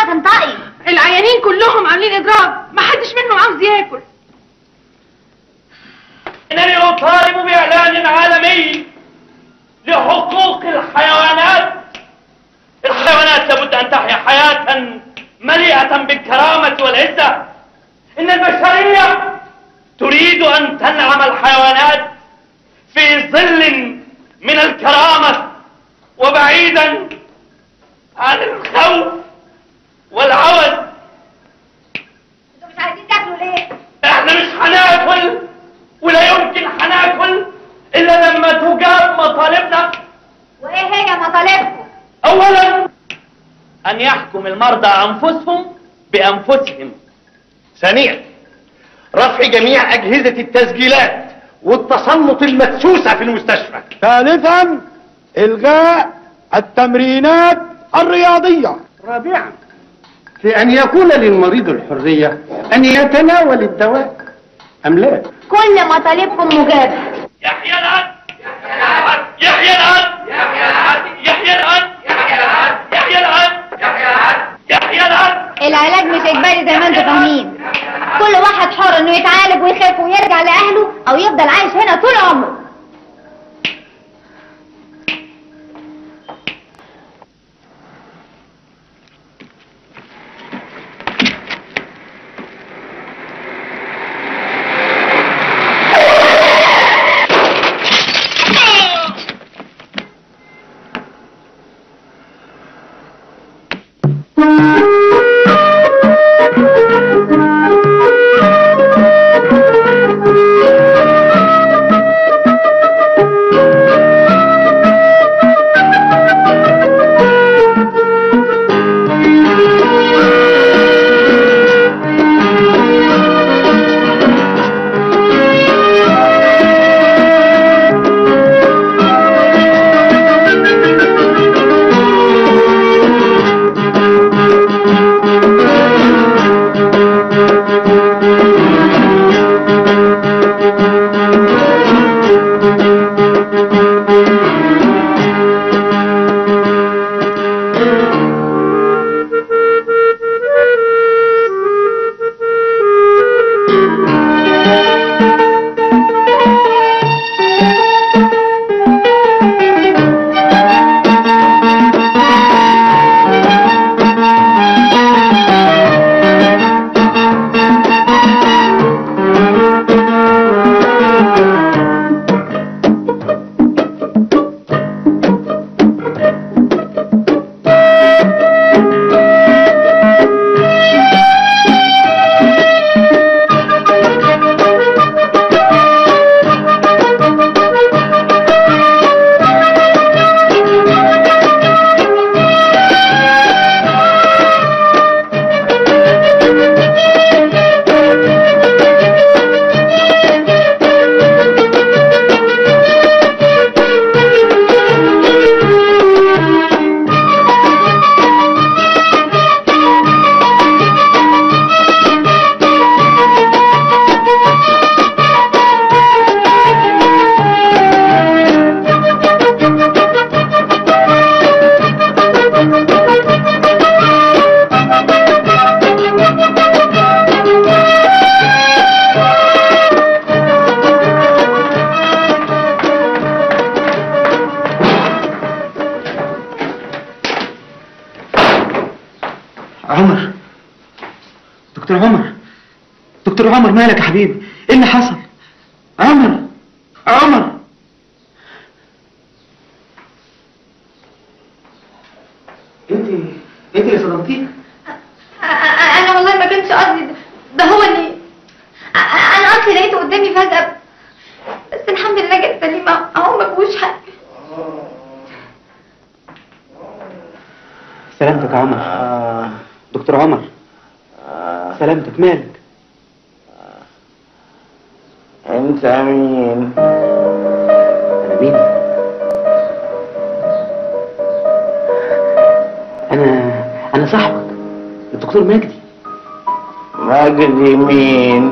تنطقي العيانين كلهم عاملين اضراب ما حدش منهم عاوز ياكل إنني أطالب بإعلان عالمي لحقوق الحيوانات الحيوانات لابد أن تحيا حياة مليئة بالكرامة والعزة إن البشرية تريد أن تنعم الحيوانات في ظل من الكرامة وبعيدا عن الخوف والعوز انتوا مش عايزين تاكلوا ليه احنا مش هناكل ولا يمكن هناكل الا لما تجاب مطالبنا وايه هي مطالبكم اولا ان يحكم المرضى انفسهم بانفسهم ثانيا رفع جميع أجهزة التسجيلات والتصنت المدسوسة في المستشفى ثالثا الغاء التمرينات الرياضية رابعا في أن يكون للمريض الحرية أن يتناول الدواء أم لا كل مطالبكم مجابة يحيى الان يحيى الان يحيى الان يحيى الان يحيى الان يحيى الان العلاج مش اجباري زي ما انتوا فاهمين كل واحد حر انه يتعالج ويخف ويرجع لاهله او يفضل عايش هنا طول عمره عمر دكتور عمر دكتور عمر مالك يا حبيبي ايه اللي حصل عمر عمر انت انت اللي صدمتيه انا والله ما كانش قصدي ده- ده هو اللي انا اصلي لقيته قدامي فجأة بس الحمد لله جت سليمة اهو ما فيهوش حاجة سلامتك يا عمر دكتور عمر سلامتك مالك أنت مين؟ انا مين انا انا صاحبك الدكتور مجدي مجدي مين؟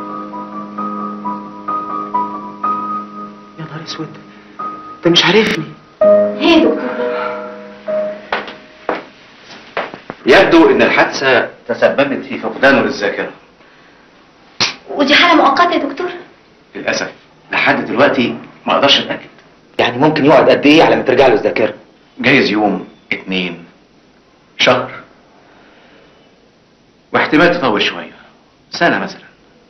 يا نهار اسود انت مش عارفني ايه يا دكتور يبدو ان الحادثة تسببت في فقدانه للذاكرة ودي حالة مؤقتة يا دكتور للأسف لحد دلوقتي ما اقدرش اتأكد يعني ممكن يقعد قد ايه على ما ترجع له الذاكره جايز يوم اتنين شهر واحتمال تطول شوية سنة مثلا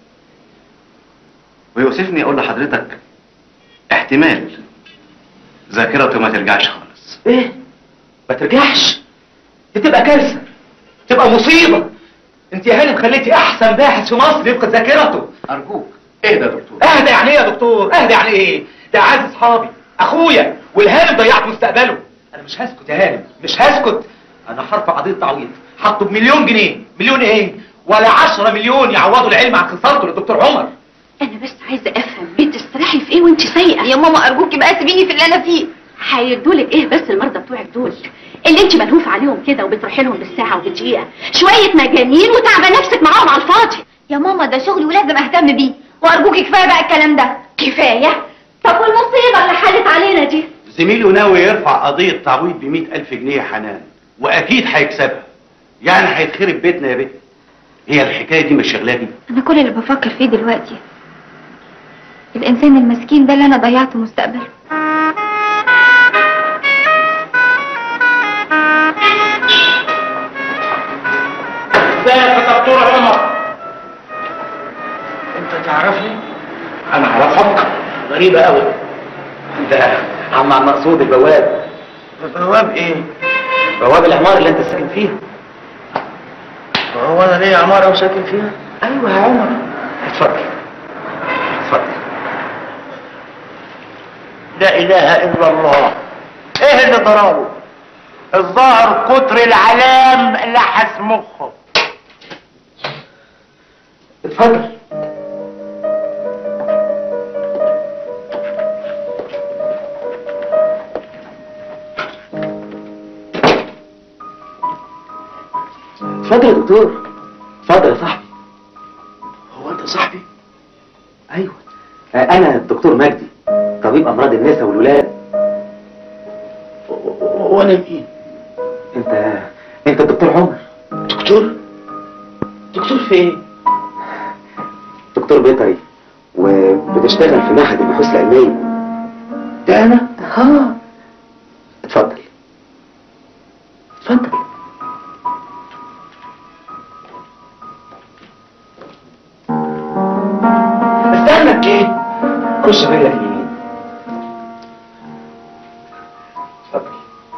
ويؤسفني اقول لحضرتك احتمال ذاكرته ما ترجعش خالص ايه ما ترجعش دي تبقى كارثه تبقى مصيبه انت يا هانم خليتي احسن باحث في مصر يفقد ذاكرته ارجوك اهدى يا دكتور اهدى يعني ايه يا دكتور اهدى يعني ايه ده اعز اصحابي اخويا والهانم ضيعت مستقبله انا مش هسكت يا هانم مش هسكت انا هرفع قضيه تعويض حطه بمليون جنيه مليون ايه ولا عشرة مليون يعوضوا العلم عن خسارته للدكتور عمر انا بس عايزه افهم بتستريحي في ايه وانت سايقه يا ماما ارجوكي بقى سيبيني في اللي انا فيه هيدولك ايه بس المرضى بتوعك دول اللي انت ملهوفه عليهم كده وبتروحي لهم بالساعه وبالدقيقه شويه مجانين وتعبى نفسك معاهم على الفاضي يا ماما ده شغلي ولازم اهتم بيه وارجوكي كفايه بقى الكلام ده كفايه طب والمصيبه اللي حلت علينا دي زميله ناوي يرفع قضية تعويض ب ألف جنيه يا حنان وأكيد هيكسبها يعني هيتخرب بيتنا يا بنت هي الحكاية دي مش شغلاكي انا كل اللي بفكر فيه دلوقتي الانسان المسكين ده اللي انا ضيعت مستقبله ازيك يا دكتور عمر انت تعرفني انا اعرفك غريبه قوي ده عم عم مقصود البواب بواب ايه بواب العماره اللي انت ساكن فيها هو انا ليه عماره وساكن فيها ايوه يا عمر اتفضل اتفضل لا اله الا الله ايه اللي ضربه الظاهر كتر العلام لحس مخه اتفضل اتفضل يا دكتور اتفضل يا صاحبي هو انت صاحبي ايوه آه، انا الدكتور مجدي طبيب امراض النساء والولاد وانا مين انت انت الدكتور عمر دكتور دكتور في ايه دكتور بيطري وبتشتغل في معهد البحوث العلميه ده انا اه اتفضل اتفضل استنى ايه خش رجلك اليمين اتفضل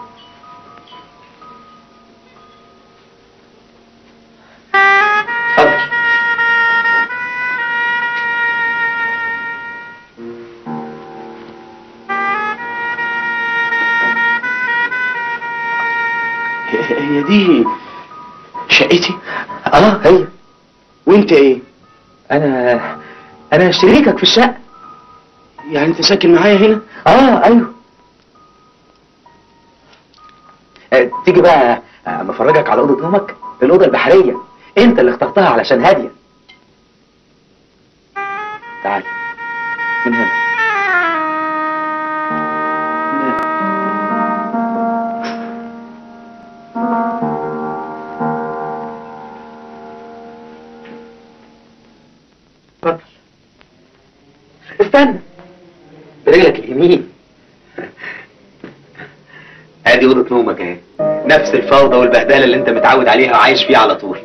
اتفضل هي دي شقتي اه هي وانت ايه انا انا شريكك في الشقه يعني انت ساكن معايا هنا اه ايوه آه، تيجي بقى آه، مفرجك على اوضه نومك الاوضه البحريه انت اللي اخترتها علشان هاديه تعال من هنا اتفضل استنى برجلك اليمين ادي اوضه نومك اهي نفس الفوضى والبهدله اللي انت متعود عليها وعايش فيها على طول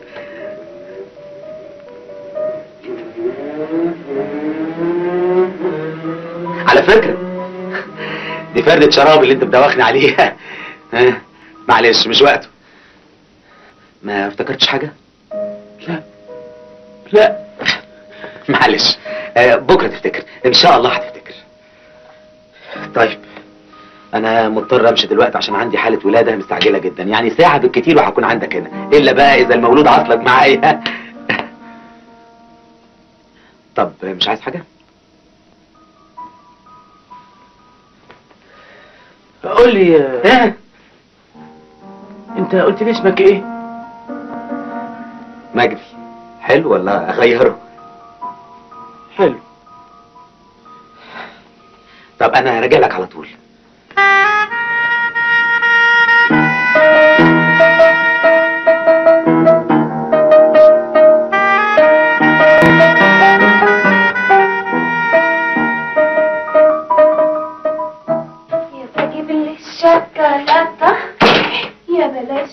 على فكره دي فردة شراب اللي انت مدوخني عليها ها معلش مش وقته ما افتكرتش حاجه لا لا معلش آه، بكره تفتكر ان شاء الله هتفتكر طيب انا مضطر امشي دلوقتي عشان عندي حاله ولاده مستعجله جدا يعني ساعه بالكتير وهكون عندك هنا الا بقى اذا المولود عصلك معايا طب مش عايز حاجه قول لي آه، ها انت قلت لي اسمك ايه مجدي حلو ولا اغيره حلو طب انا راجع لك على طول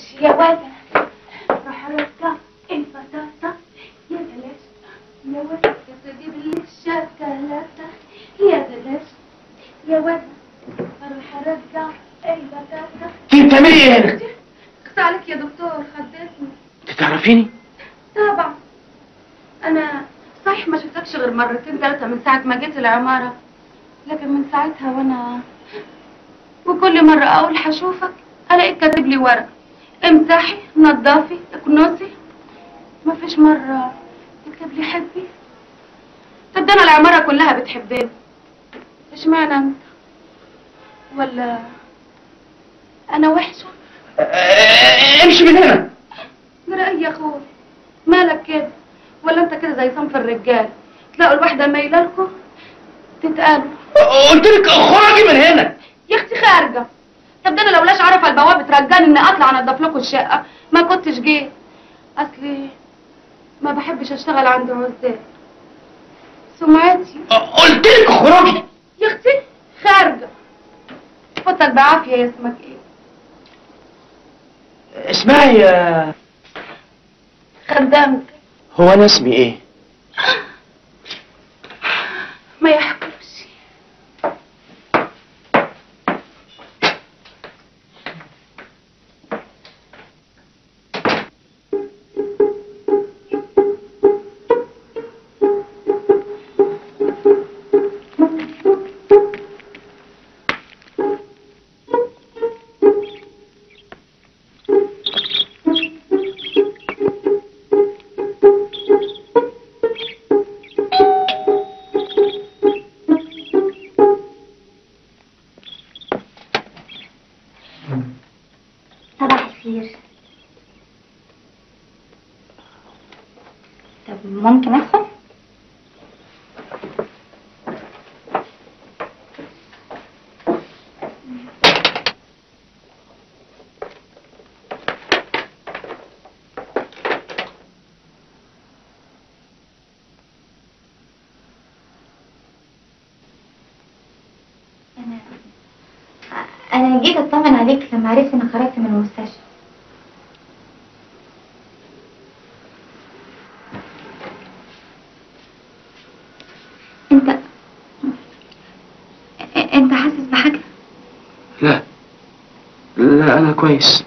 يا ولد روح رجع البطاطا يا بلاش يا ولد تجيب لي الشوكولاتة يا بلاش يا ولد روح رجع البطاطا انت بتعملي ايه هنا؟ اخس عليك يا دكتور خدتني انت تعرفيني؟ طبعا انا صحيح ما شفتكش غير مرتين ثلاثة من ساعة ما جيت العمارة لكن من ساعتها وانا وكل مرة اقول هشوفك الاقيك كاتب لي ورق امسحي نضفي اكنسي ما فيش مرة تكتب لي حبي طب ده انا العمارة كلها بتحبني اشمعنى انت ولا انا وحشة آه، امشي من هنا مرأي يا اخوي مالك كده ولا انت كده زي صنف الرجال تلاقوا الواحدة مايلة لكم تتقالوا قلت لك اخرجي من هنا يا اختي خارجة طب ده انا لولاش عارفة البوابة ترجاني اني اطلع انضف لكم الشقة ما كنتش جيت اصلي ما بحبش اشتغل عند عزاب سمعتي قلت لك اخرجي يا اختي خارجة فوتك بعافية يا اسمك ايه اسمعي يا خدامتك هو انا اسمي ايه؟ ما يحكوش صباح الخير طب ممكن ادخل انا انا جيت اطمن عليك لما عرفت انك خرجت من المستشفى انت انت حاسس بحاجه لا لا انا كويس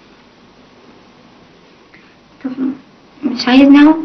طب مش عايزني اقعد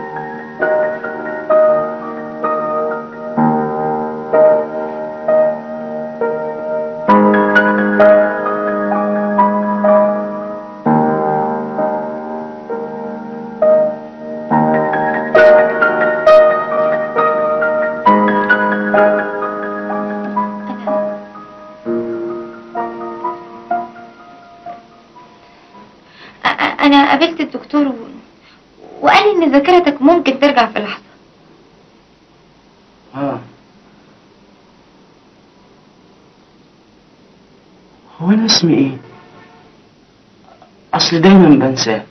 أ- انا قابلت الدكتور و... وقال لي ان ذاكرتك ممكن ترجع في لحظه اه هو انا اسمي ايه؟ اصل دايما بنساه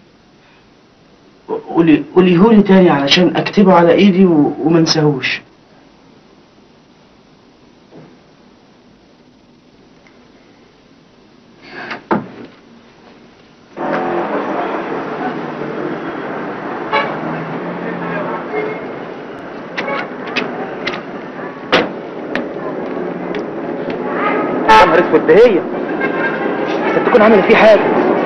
قولي قوليهولي تاني علشان اكتبه على ايدي و... ومنساهوش يا نهار اسود ده هي بس تكون عامله فيه حاجه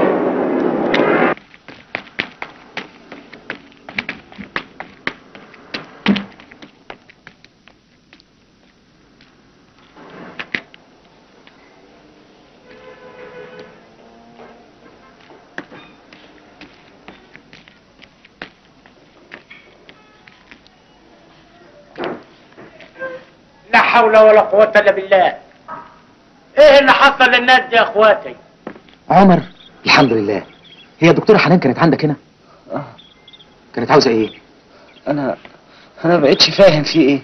لا حول ولا قوة الا بالله ايه اللي حصل للناس دي يا اخواتي عمر الحمد لله هي دكتورة حنان كانت عندك هنا كانت عاوزة ايه انا انا بقيتش فاهم في ايه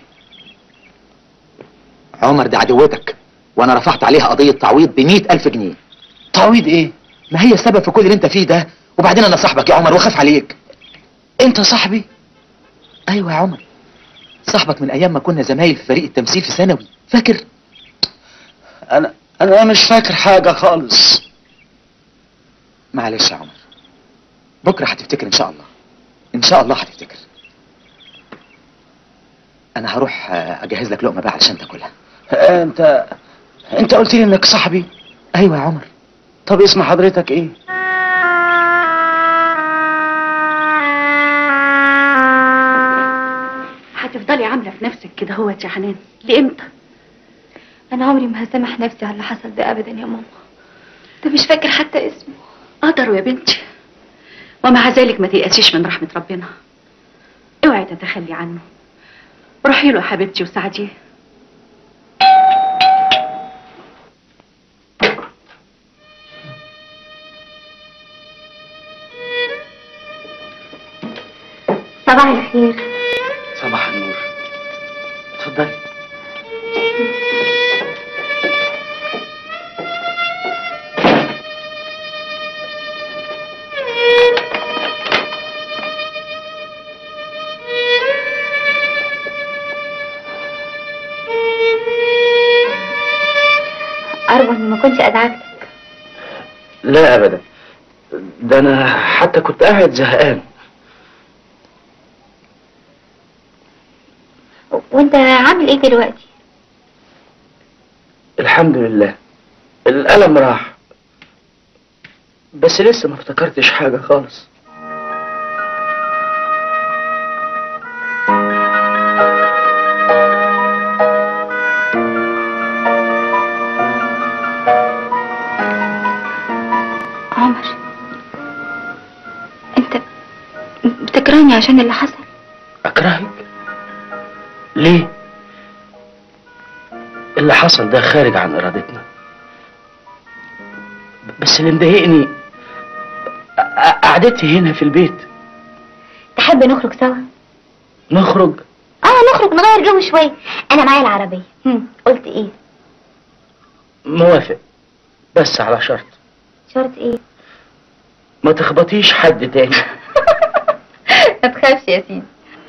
عمر دي عدوتك وانا رفعت عليها قضية تعويض بمئة الف جنيه تعويض ايه ما هي السبب في كل اللي انت فيه ده وبعدين انا صاحبك يا عمر وخاف عليك انت صاحبي ايوه يا عمر صاحبك من ايام ما كنا زمايل في فريق التمثيل في ثانوي فاكر انا انا مش فاكر حاجه خالص معلش يا عمر بكره هتفتكر ان شاء الله ان شاء الله هتفتكر انا هروح آه، اجهز لك لقمه بقى علشان تاكلها انت انت قلت لي انك صاحبي ايوه يا عمر طب اسم حضرتك ايه هتفضلي عامله في نفسك كده هو يا حنان لامتى انا عمري ما هسامح نفسي على اللي حصل ده ابدا يا ماما ده مش فاكر حتى اسمه قدروا يا بنتي ومع ذلك ما تيأسيش من رحمة ربنا اوعي تتخلي عنه روحي له يا حبيبتي وساعديه صباح الخير صباح النور اتفضلي ارجو اني ما كنتش ازعجتك لا ابدا ده انا حتى كنت قاعد زهقان وانت عامل ايه دلوقتي الحمد لله الألم راح بس لسه ما افتكرتش حاجة خالص عمر انت بتكرهني عشان اللي حصل أكرهك ليه اللي حصل ده خارج عن إرادتنا بس اللي مضايقني ق- قعدتي هنا في البيت تحب نخرج سوا نخرج اه نخرج نغير جو شويه انا معايا العربيه هم. قلت ايه موافق بس على شرط شرط ايه ما تخبطيش حد تاني ما تخافش يا سيدي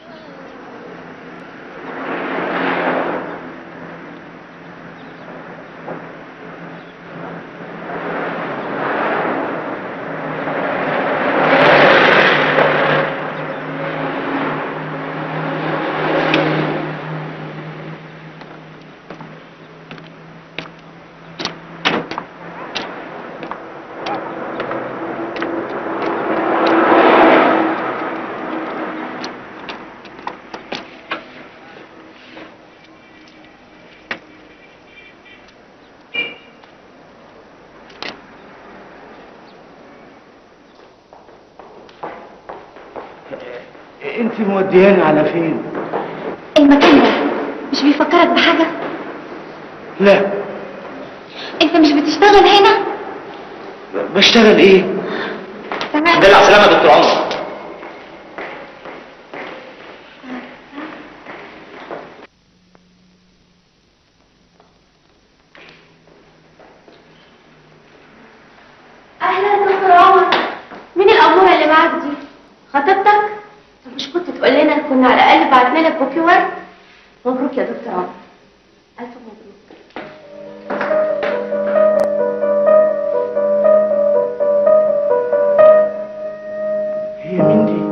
انت مودياني على فين المكان ده مش بيفكرك بحاجه لا انت مش بتشتغل هنا بشتغل ايه تمام دل على السلامة يا دكتور عمر اهلا دكتور عمر مين الاموره اللي معاك دي خطيبتك طب مش كنت تقول لنا كنا على الاقل بعتنا لك بوكي ورد مبروك يا دكتور عمر الف مبروك هي مين دي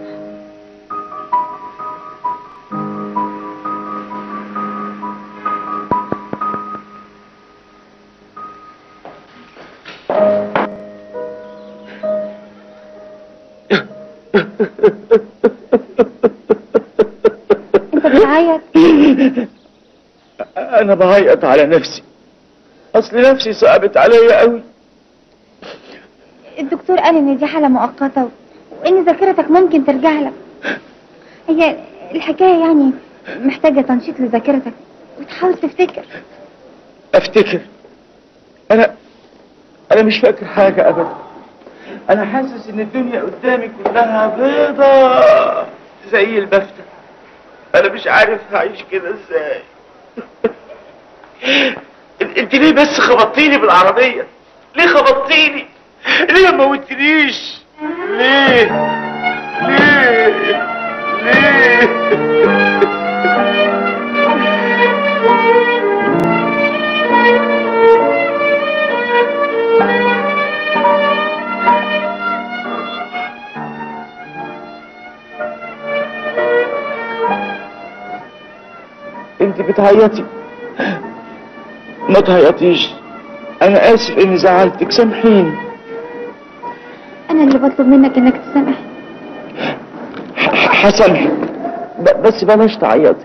انت بتعيط انا بعيط على نفسي اصل نفسي صعبت عليا قوي الدكتور قال ان دي حاله مؤقته وان ذاكرتك ممكن ترجع لك هي الحكايه يعني محتاجه تنشيط لذاكرتك وتحاول تفتكر افتكر انا انا مش فاكر حاجة ابدا انا حاسس ان الدنيا قدامي كلها بيضة زي البفتة انا مش عارف هعيش كده ازاي انت ليه بس خبطتيني بالعربية ليه خبطتيني ليه ما موتنيش ليه ليه ليه بتعيطي ما تعيطيش انا اسف اني زعلتك سامحيني انا اللي بطلب منك انك تسامحني ح- هسامحك ب- بس بلاش تعيطي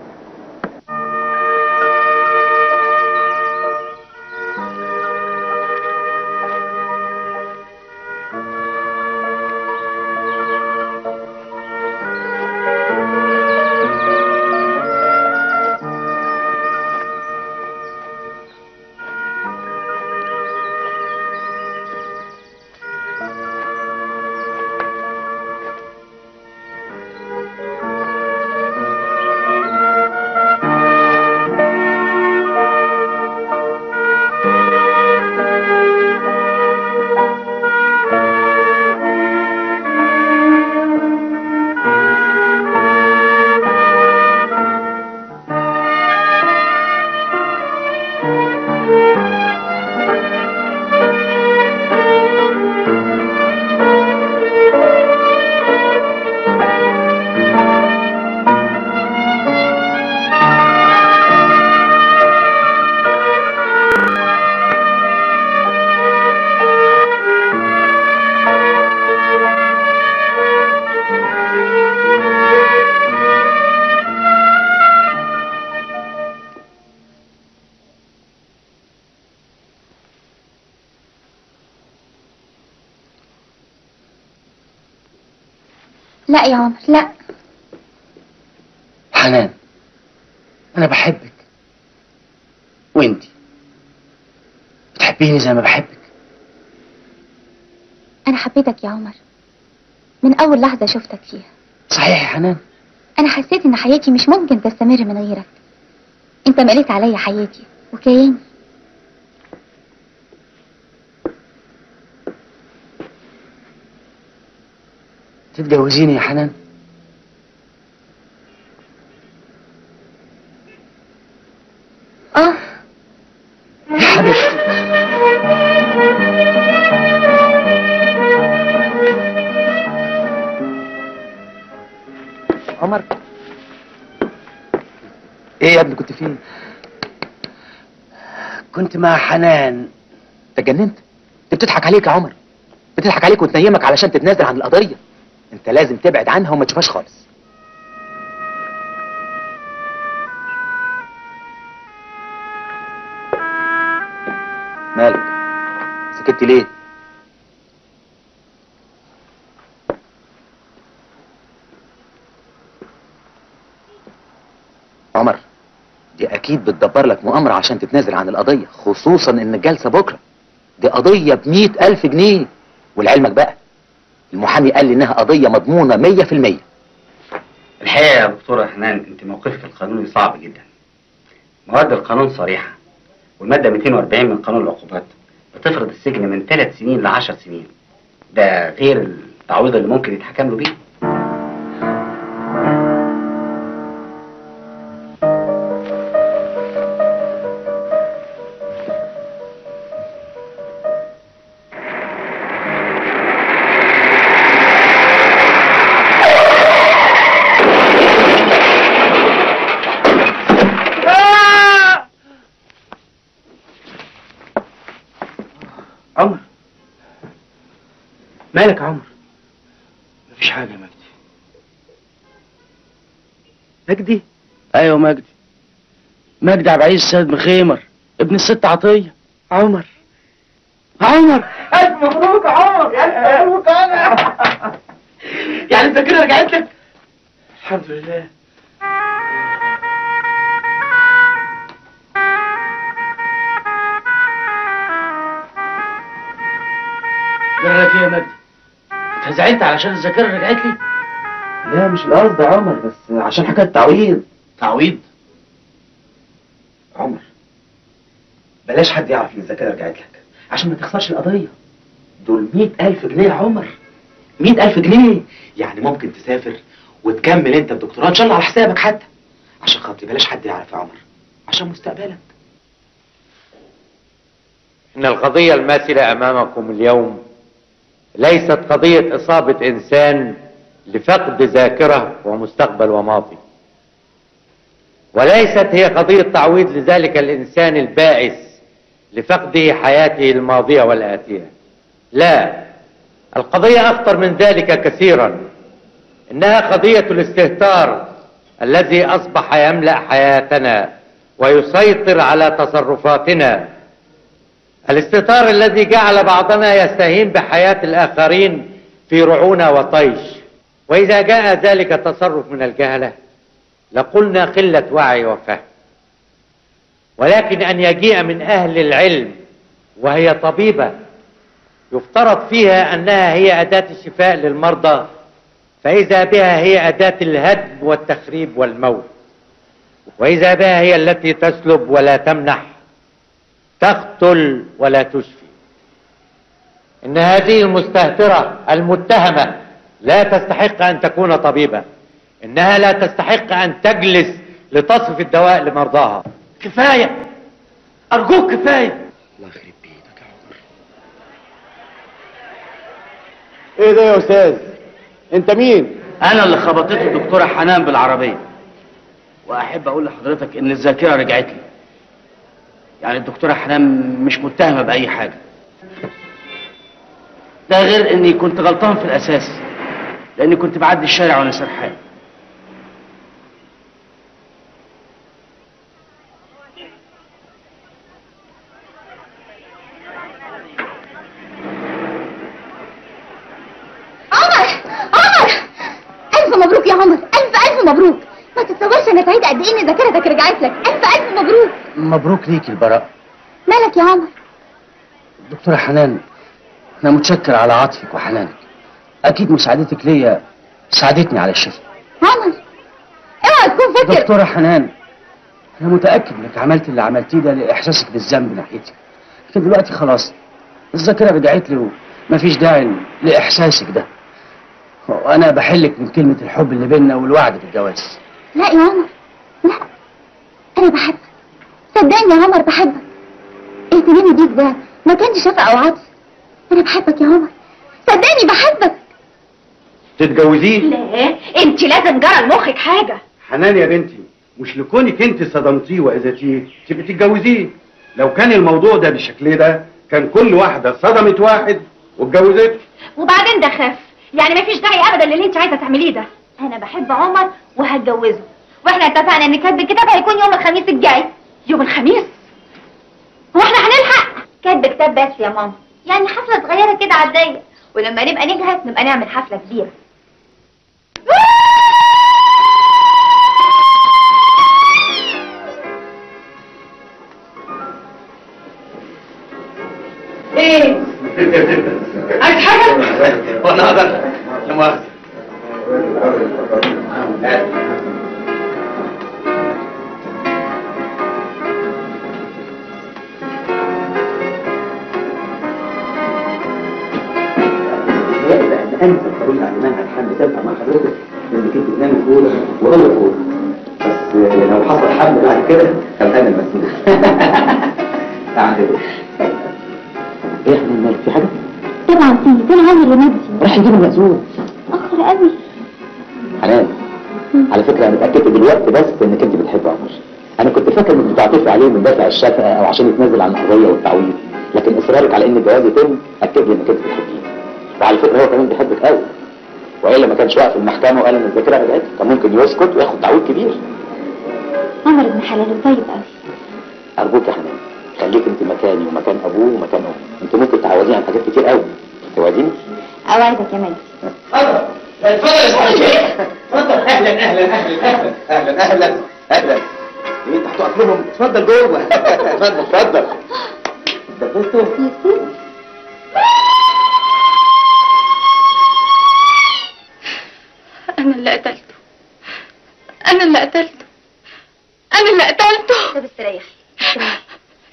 لا يا عمر لا حنان انا بحبك وانتي بتحبيني زي ما بحبك انا حبيتك يا عمر من اول لحظة شفتك فيها صحيح يا حنان انا حسيت ان حياتي مش ممكن تستمر من غيرك انت مليت عليا حياتي وكياني تتجوزيني يا حنان اه يا حبيبتي عمر ايه يا ابني كنت فين كنت مع حنان تجننت انت بتضحك عليك يا عمر بتضحك عليك وتنيمك علشان تتنازل عن القضيه انت لازم تبعد عنها وما تشوفهاش خالص مالك سكت ليه عمر دي اكيد بتدبر لك مؤامرة عشان تتنازل عن القضية خصوصا ان الجلسة بكرة دي قضية بمئة الف جنيه ولعلمك بقى المحامي قال لي انها قضية مضمونة مية في المية الحقيقة يا دكتورة حنان انت موقفك القانوني صعب جدا مواد القانون صريحة والمادة 240 من قانون العقوبات بتفرض السجن من ثلاث سنين ل 10 سنين ده غير التعويض اللي ممكن يتحكم له بيه عمر مالك يا عمر مفيش حاجة يا مجدي مجدي ايوه مجدي مجدي عبد العزيز سيد مخيمر ابن الست عطيه عمر عمر الف مبروك يا عمر الف مبروك انا يعني انت كده رجعت لك الحمد لله جرى ايه يا مجدي انت زعلت علشان الذاكره رجعت لي لا مش القصد يا عمر بس عشان حكاية تعويض تعويض عمر بلاش حد يعرف ان الذاكرة رجعت لك عشان ما تخسرش القضية دول مئة ألف جنيه يا عمر مئة ألف جنيه يعني ممكن تسافر وتكمل انت الدكتوراه ان شاء الله على حسابك حتى عشان خاطري بلاش حد يعرف يا عمر عشان مستقبلك إن القضية الماثلة أمامكم اليوم ليست قضية إصابة إنسان لفقد ذاكرة ومستقبل وماضي وليست هي قضية تعويض لذلك الإنسان البائس لفقده حياته الماضية والآتية لا القضية أخطر من ذلك كثيرا إنها قضية الاستهتار الذي أصبح يملأ حياتنا ويسيطر على تصرفاتنا الاستهتار الذي جعل بعضنا يستهين بحياة الآخرين في رعونة وطيش وإذا جاء ذلك التصرف من الجهلة لقلنا قلة وعي وفهم ولكن أن يجيء من أهل العلم وهي طبيبة يفترض فيها أنها هي أداة الشفاء للمرضى فإذا بها هي أداة الهدم والتخريب والموت وإذا بها هي التي تسلب ولا تمنح تقتل ولا تشفي إن هذه المستهترة المتهمة لا تستحق أن تكون طبيبة إنها لا تستحق أن تجلس لتصف الدواء لمرضاها كفاية أرجوك كفاية ايه ده يا استاذ انت مين أنا اللي خبطته الدكتورة حنان بالعربية وأحب أقول لحضرتك إن الذاكرة رجعت لي يعني الدكتورة حنان مش متهمة بأي حاجة ده غير إني كنت غلطان في الأساس لأني كنت بعدي الشارع وأنا سرحان عمر عمر ألف مبروك يا عمر ألف ألف مبروك ما تتصورش أنا سعيدة قد إيه إن ذاكرتك رجعت لك ألف ألف مبروك مبروك ليك البراء مالك يا عمر دكتورة حنان أنا متشكر على عطفك وحنانك أكيد مساعدتك ليا ساعدتني على الشفاء عمر اوعى تكون فاكر دكتورة حنان أنا متأكد إنك عملت اللي عملتيه ده لإحساسك بالذنب ناحيتي لكن دلوقتي خلاص الذاكرة رجعت لي ومفيش داعي لإحساسك ده وأنا بحلك من كلمة الحب اللي بيننا والوعد بالجواز لا يا عمر لا أنا بحبك صدقني يا عمر بحبك اهتمامي بيك ده ما كانش شفقة أو عطف أنا بحبك يا عمر صدقني بحبك تتجوزيه لا انت لازم جرى لمخك حاجة حنان يا بنتي مش لكونك انت صدمتيه واذيتيه تبقي تتجوزيه لو كان الموضوع ده بالشكل ده كان كل واحده صدمت واحد واتجوزته وبعدين ده خاف يعني مفيش داعي ابدا للي انت عايزه تعمليه ده انا بحب عمر وهتجوزه واحنا اتفقنا ان كاتب الكتاب هيكون يوم الخميس الجاي يوم الخميس هو احنا هنلحق كاتب كتاب بس يا ماما يعني حفله صغيره كده عاديه ولما نبقى نجهز نبقى نعمل حفله كبيره ايه عايز حاجة؟ وانا اقدر لا مؤاخذة انت تقول على منهج حمل تنفع مع حضرتك انك انت تنامي فوق وهو فوق بس لو حصل حمل بعد كده كان انا المسؤول تعال ايه يا حنان مالك في حاجه؟ طبعا في فين عامل رمادي راح يجيب المأذون اخر قوي حنان على فكرة أنا اتأكدت دلوقتي بس إنك أنت بتحب عمر أنا كنت فاكر إنك بتعطفي عليه من دافع الشفقة أو عشان يتنازل عن القضية والتعويض لكن إصرارك على إن الجواز يتم أكد لي إنك أنت بتحبيه وعلى فكرة هو كمان بيحبك قوي وإلا ما كانش واقف في المحكمة وقال إن الذاكرة رجعت كان ممكن يسكت وياخد تعويض كبير عمر ابن حلال طيب قوي أرجوك يا حنان خليك أنت مكاني ومكان أبوه ومكان أمه أنت ممكن تعوضيه عن حاجات كتير قوي توعديني؟ اوعدك يا مالك اتفضل اتفضل يا صاحبي اتفضل اهلا اهلا اهلا اهلا اهلا اهلا اهلا ايه انت هتقف لهم اتفضل جوه اتفضل اتفضل اتفضل انا اللي قتلته انا اللي قتلته انا اللي قتلته طب استريح استريح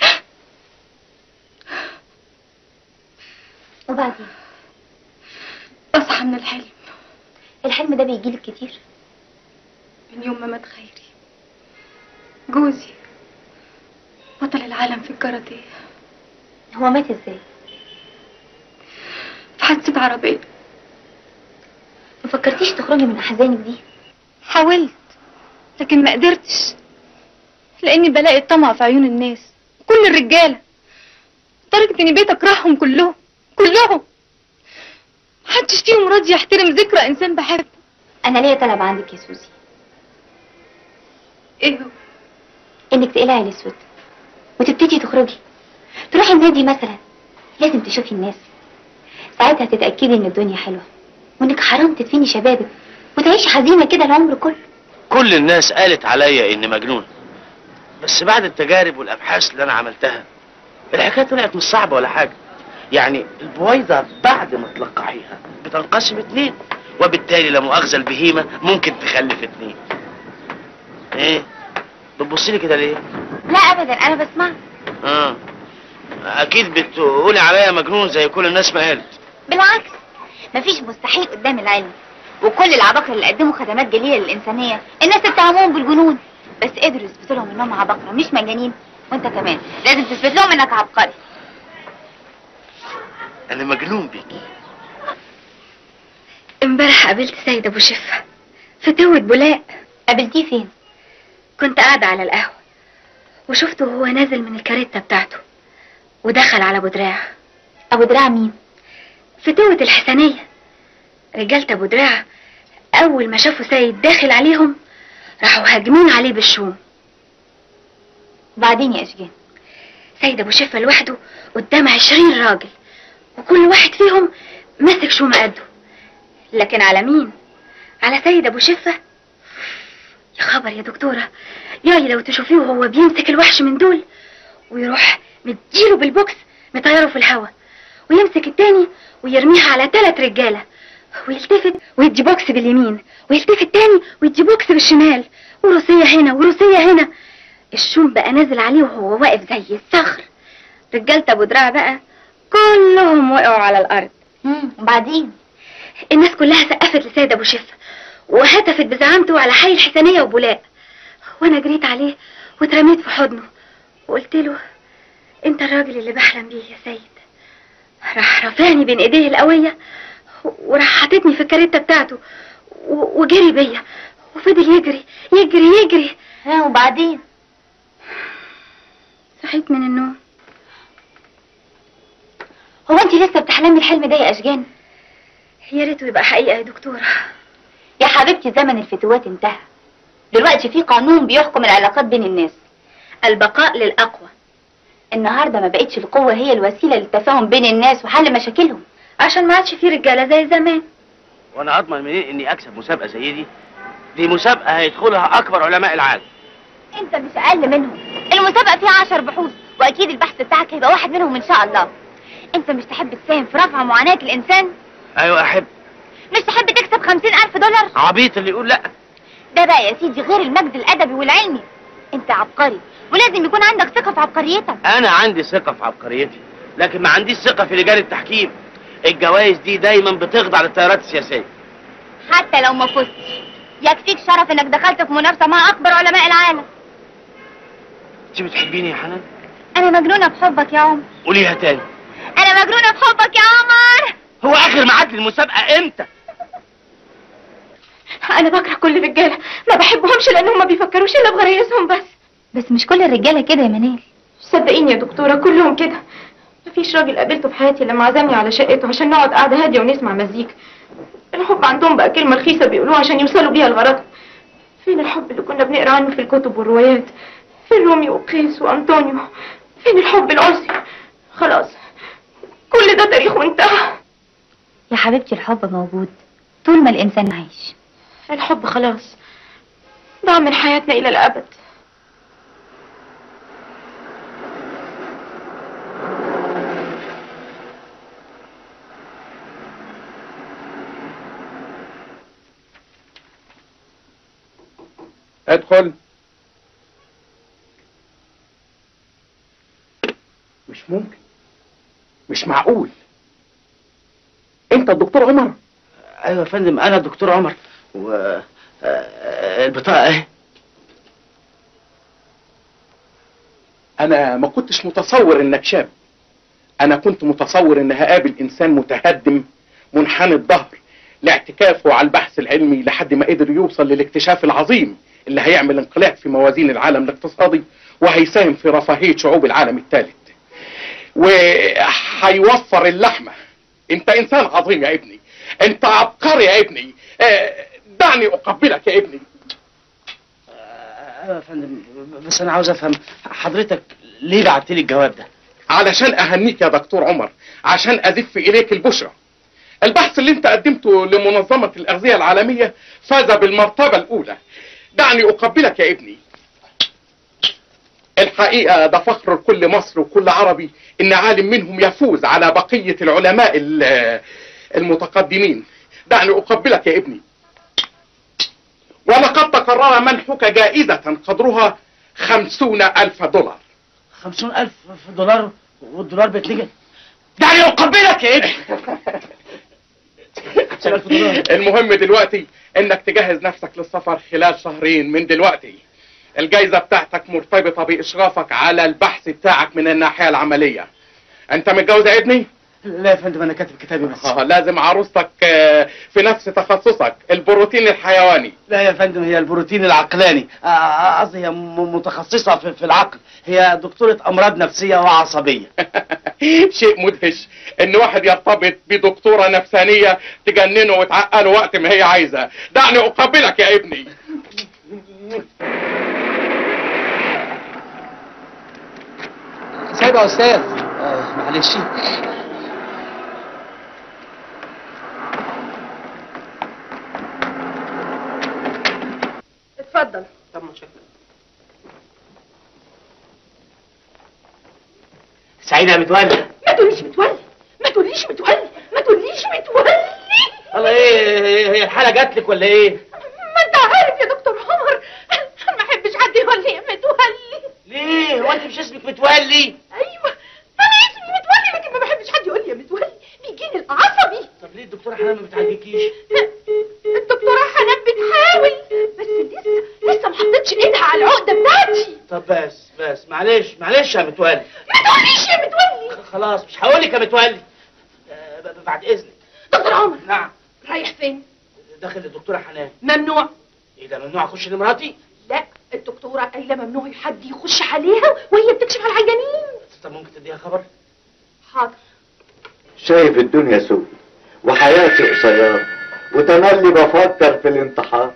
وبعدين اصحى من الحلم الحلم ده بيجيلك كتير من يوم ما مات خيري جوزي بطل العالم في الكاراتيه هو مات ازاي في حادثة عربية ما فكرتيش تخرجي من احزانك دي حاولت لكن ما قدرتش لاني بلاقي الطمع في عيون الناس كل الرجاله لدرجه اني بقيت اكرههم كلهم كلهم محدش فيهم راضي يحترم ذكرى انسان بحبه انا ليا طلب عندك يا سوزي ايه هو انك تقلعي الاسود وتبتدي تخرجي تروحي النادي مثلا لازم تشوفي الناس ساعتها تتاكدي ان الدنيا حلوه وانك حرام تدفني شبابك وتعيشي حزينه كده العمر كله كل الناس قالت عليا اني مجنون بس بعد التجارب والابحاث اللي انا عملتها الحكايه طلعت مش صعبه ولا حاجه يعني البويضه بعد ما تلقحيها بتنقسم اتنين وبالتالي لا مؤاخذه البهيمه ممكن تخلف اتنين ايه بتبصي لي كده ليه لا ابدا انا بسمع اه اكيد بتقولي عليا مجنون زي كل الناس ما قالت بالعكس مفيش مستحيل قدام العلم وكل العباقرة اللي قدموا خدمات جليلة للإنسانية الناس اتهموهم بالجنون بس قدروا يثبتوا لهم إنهم عباقرة مش مجانين وأنت كمان لازم تثبت لهم إنك عبقري انا مجنون بيكي امبارح قابلت سيد ابو شفة في توة بولاق قابلتيه فين؟ كنت قاعدة على القهوة وشفته وهو نازل من الكاريتا بتاعته ودخل على ابو دراع أبو دراع مين؟ في توة الحسنية رجالة ابو دراع اول ما شافوا سيد داخل عليهم راحوا هاجمين عليه بالشوم بعدين يا أشجان سيد ابو شفة لوحده قدام عشرين راجل وكل واحد فيهم ماسك شوم قده لكن على مين على سيد ابو شفة يا خبر يا دكتورة ياي لو تشوفيه وهو بيمسك الوحش من دول ويروح مديله بالبوكس مطيره في الهوا ويمسك التاني ويرميها على ثلاث رجالة ويلتفت ويدي بوكس باليمين ويلتفت تاني ويدي بوكس بالشمال وروسية هنا وروسية هنا الشوم بقى نازل عليه وهو واقف زي الصخر رجالة ابو دراع بقى كلهم وقعوا على الارض امم وبعدين الناس كلها سقفت لسيد ابو شفة وهتفت بزعامته على حي الحسنية وبولاق وانا جريت عليه واترميت في حضنه وقلت له انت الراجل اللي بحلم بيه يا سيد راح رفعني بين ايديه القوية وراح حاططني في الكاريتا بتاعته و- وجري بيا وفضل يجري يجري يجري ها وبعدين صحيت من النوم هو أنت لسه بتحلمي الحلم ده يا أشجان؟ يا ريته يبقى حقيقة يا دكتورة يا حبيبتي زمن الفتوات انتهى دلوقتي في قانون بيحكم العلاقات بين الناس البقاء للأقوى النهارده ما بقتش القوة هي الوسيلة للتفاهم بين الناس وحل مشاكلهم عشان ما عادش في رجالة زي زمان وانا اضمن منين اني اكسب مسابقه زي دي دي مسابقه هيدخلها اكبر علماء العالم انت مش اقل منهم المسابقة فيها عشر بحوث واكيد البحث بتاعك هيبقى واحد منهم ان شاء الله انت مش تحب تساهم في رفع معاناة الانسان ايوه احب مش تحب تكسب خمسين الف دولار عبيط اللي يقول لا ده بقى يا سيدي غير المجد الادبي والعلمي انت عبقري ولازم يكون عندك ثقة في عبقريتك انا عندي ثقه في عبقريتي لكن ما عنديش ثقه في رجال التحكيم الجوائز دي دايما بتخضع للتيارات السياسيه حتى لو ما فزتش يكفيك شرف انك دخلت في منافسة مع اكبر علماء العالم انت بتحبيني يا حنان انا مجنونة بحبك يا عمر قوليها تاني انا مجنونة بحبك يا عمر هو اخر ميعاد للمسابقه امتى انا بكره كل الرجالة ما بحبهمش لانهم ما بيفكروش الا بغرايزهم بس بس مش كل الرجالة كده يا منال صدقيني يا دكتورة كلهم كده مفيش راجل قابلته في حياتي لما عزمني على شقته عشان نقعد قعدة هادية ونسمع مزيكا الحب عندهم بقى كلمة رخيصة بيقولوها عشان يوصلوا بيها الغرض فين الحب اللي كنا بنقرا عنه في الكتب والروايات فين روميو وقيس وأنطونيو فين الحب العرسي خلاص كل ده تاريخ وانتهى يا حبيبتي الحب موجود طول ما الانسان عايش الحب خلاص ضاع من حياتنا إلى الأبد ادخل مش ممكن مش معقول انت الدكتور عمر ايوه يا فندم انا الدكتور عمر و آه، البطاقه اهي انا ما كنتش متصور انك شاب انا كنت متصور ان هقابل انسان متهدم منحني الظهر لاعتكافه على البحث العلمي لحد ما قدر يوصل للاكتشاف العظيم اللي هيعمل انقلاب في موازين العالم الاقتصادي وهيساهم في رفاهية شعوب العالم الثالث وهيوفر اللحمة انت انسان عظيم يا ابني انت عبقري يا ابني آه، دعني اقبلك يا ابني ايوه يا فندم بس انا عاوز افهم حضرتك ليه بعت لي الجواب ده علشان اهنيك يا دكتور عمر عشان ازف اليك البشرى البحث اللي انت قدمته لمنظمة الاغذية العالمية فاز بالمرتبة الاولى دعني اقبلك يا ابني الحقيقة ده فخر لكل مصر وكل عربي ان عالم منهم يفوز على بقية العلماء ال- المتقدمين دعني اقبلك يا ابني ولقد تقرر منحك جائزة قدرها خمسون ألف دولار خمسون ألف في دولار والدولار بيتلجأ دعني أقبلك يا ابني المهم دلوقتي انك تجهز نفسك للسفر خلال شهرين من دلوقتي الجايزة بتاعتك مرتبطة بإشرافك على البحث بتاعك من الناحية العملية انت متجوز يا ابني؟ لا يا فندم انا كاتب كتابي بس آه لازم عروستك آه، في نفس تخصصك البروتين الحيواني لا يا فندم هي البروتين العقلاني آه، قصدي هي م- متخصصة في, في العقل هي دكتورة أمراض نفسية وعصبية شيء مدهش ان واحد يرتبط بدكتورة نفسانية تجننه وتعقله وقت ما هي عايزة دعني اقبلك يا ابني سايب يا أستاذ معلش اتفضل طب متشكر سعيدة يا متولي ما تقوليش متولي ما تقوليش متولي ما تقوليش متولي والله ايه هي الحالة جات لك ولا ايه؟ ما انت عارف يا دكتور عمر انا ما احبش حد يقول لي متولي ليه؟ هو انت مش اسمك متولي؟ ايوه انا اسمي متولي لكن ما بحبش حد يقول لي متولي بيجيني العصبي طب ليه الدكتورة حنان ما بتعالجكيش؟ الدكتورة حنان بتحاول بس لسه لسه ما حطيتش ايدها على العقدة بتاعتي طب بس بس معلش معلش يا متولي ما تقوليش يا متولي خلاص مش هقول لك يا متولي آه، ب- ب- بعد اذنك دكتور عمر نعم رايح فين داخل الدكتورة حنان ممنوع ايه ده ممنوع اخش لمراتي؟ لا الدكتورة قايلة ممنوع حد يخش عليها وهي بتكشف على العيانين طب ممكن تديها خبر؟ حاضر شايف الدنيا سوء وحياتي قصيرة وتملي بفكر في الانتحار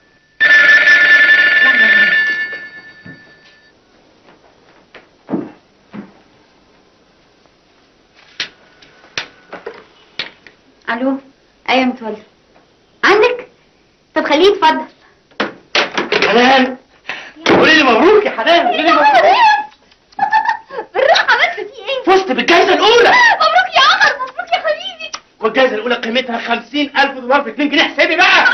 الو ايوه يا متولي عندك طب خليه يتفضل حنان قولي لي مبروك يا حنان قولي لي مبروك بالراحة عملت فيه ايه؟ فزت بالجائزة الأولى مبروك يا عمر مبروك يا حبيبي والجائزة الأولى قيمتها 50000 دولار ب 2 جنيه احسبي بقى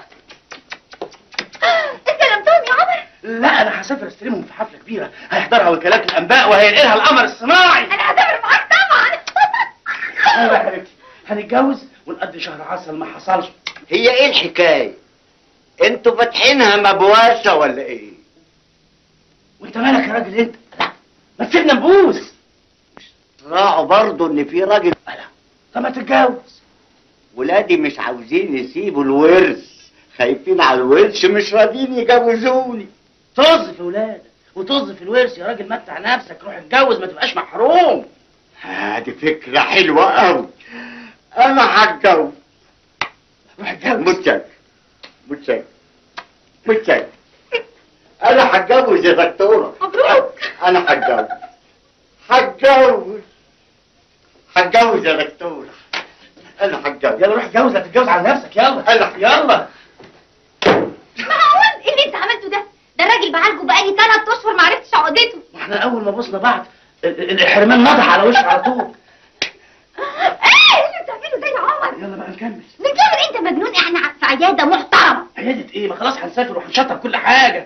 استلمتهم يا عمر لا أنا هسافر استلمهم في حفلة كبيرة هيحضرها وكالات الأنباء وهينقلها القمر الصناعي انا هسافر معاك طبعا أيوة يا حبيبتي هنتجوز ونقضي شهر عسل ما حصلش هي ايه الحكاية انتوا فاتحينها مبواسة ولا ايه وانت مالك يا راجل انت لا ما تسيبنا نبوس راعوا برضو ان في راجل طب ما تتجوز ولادي مش عاوزين يسيبوا الورث خايفين على الورث مش راضيين يجوزوني طز في ولادك وطز في الورث يا راجل متع نفسك روح اتجوز ما تبقاش محروم هذه فكرة حلوة قوي انا هتجوز روح اتجوز متشكر متشكر متشكر انا هتجوز يا دكتورة مبروك انا هتجوز هتجوز هتجوز يا دكتورة انا هتجوز يلا روح اتجوز هتتجوز على نفسك يلا يلا يلا معقول ايه اللي انت عملته ده ده الراجل بعالجه بقالي ثلاث اشهر ما عرفتش عقدته ما احنا اول ما بصنا بعض ال- ال- الحرمان نضح على وشه على طول ايه اللي بتعمله ده يا عمر يلا بقى نكمل نكمل انت مجنون احنا في عياده محترمه عيادة ايه ما خلاص هنسافر وهنشطب كل حاجة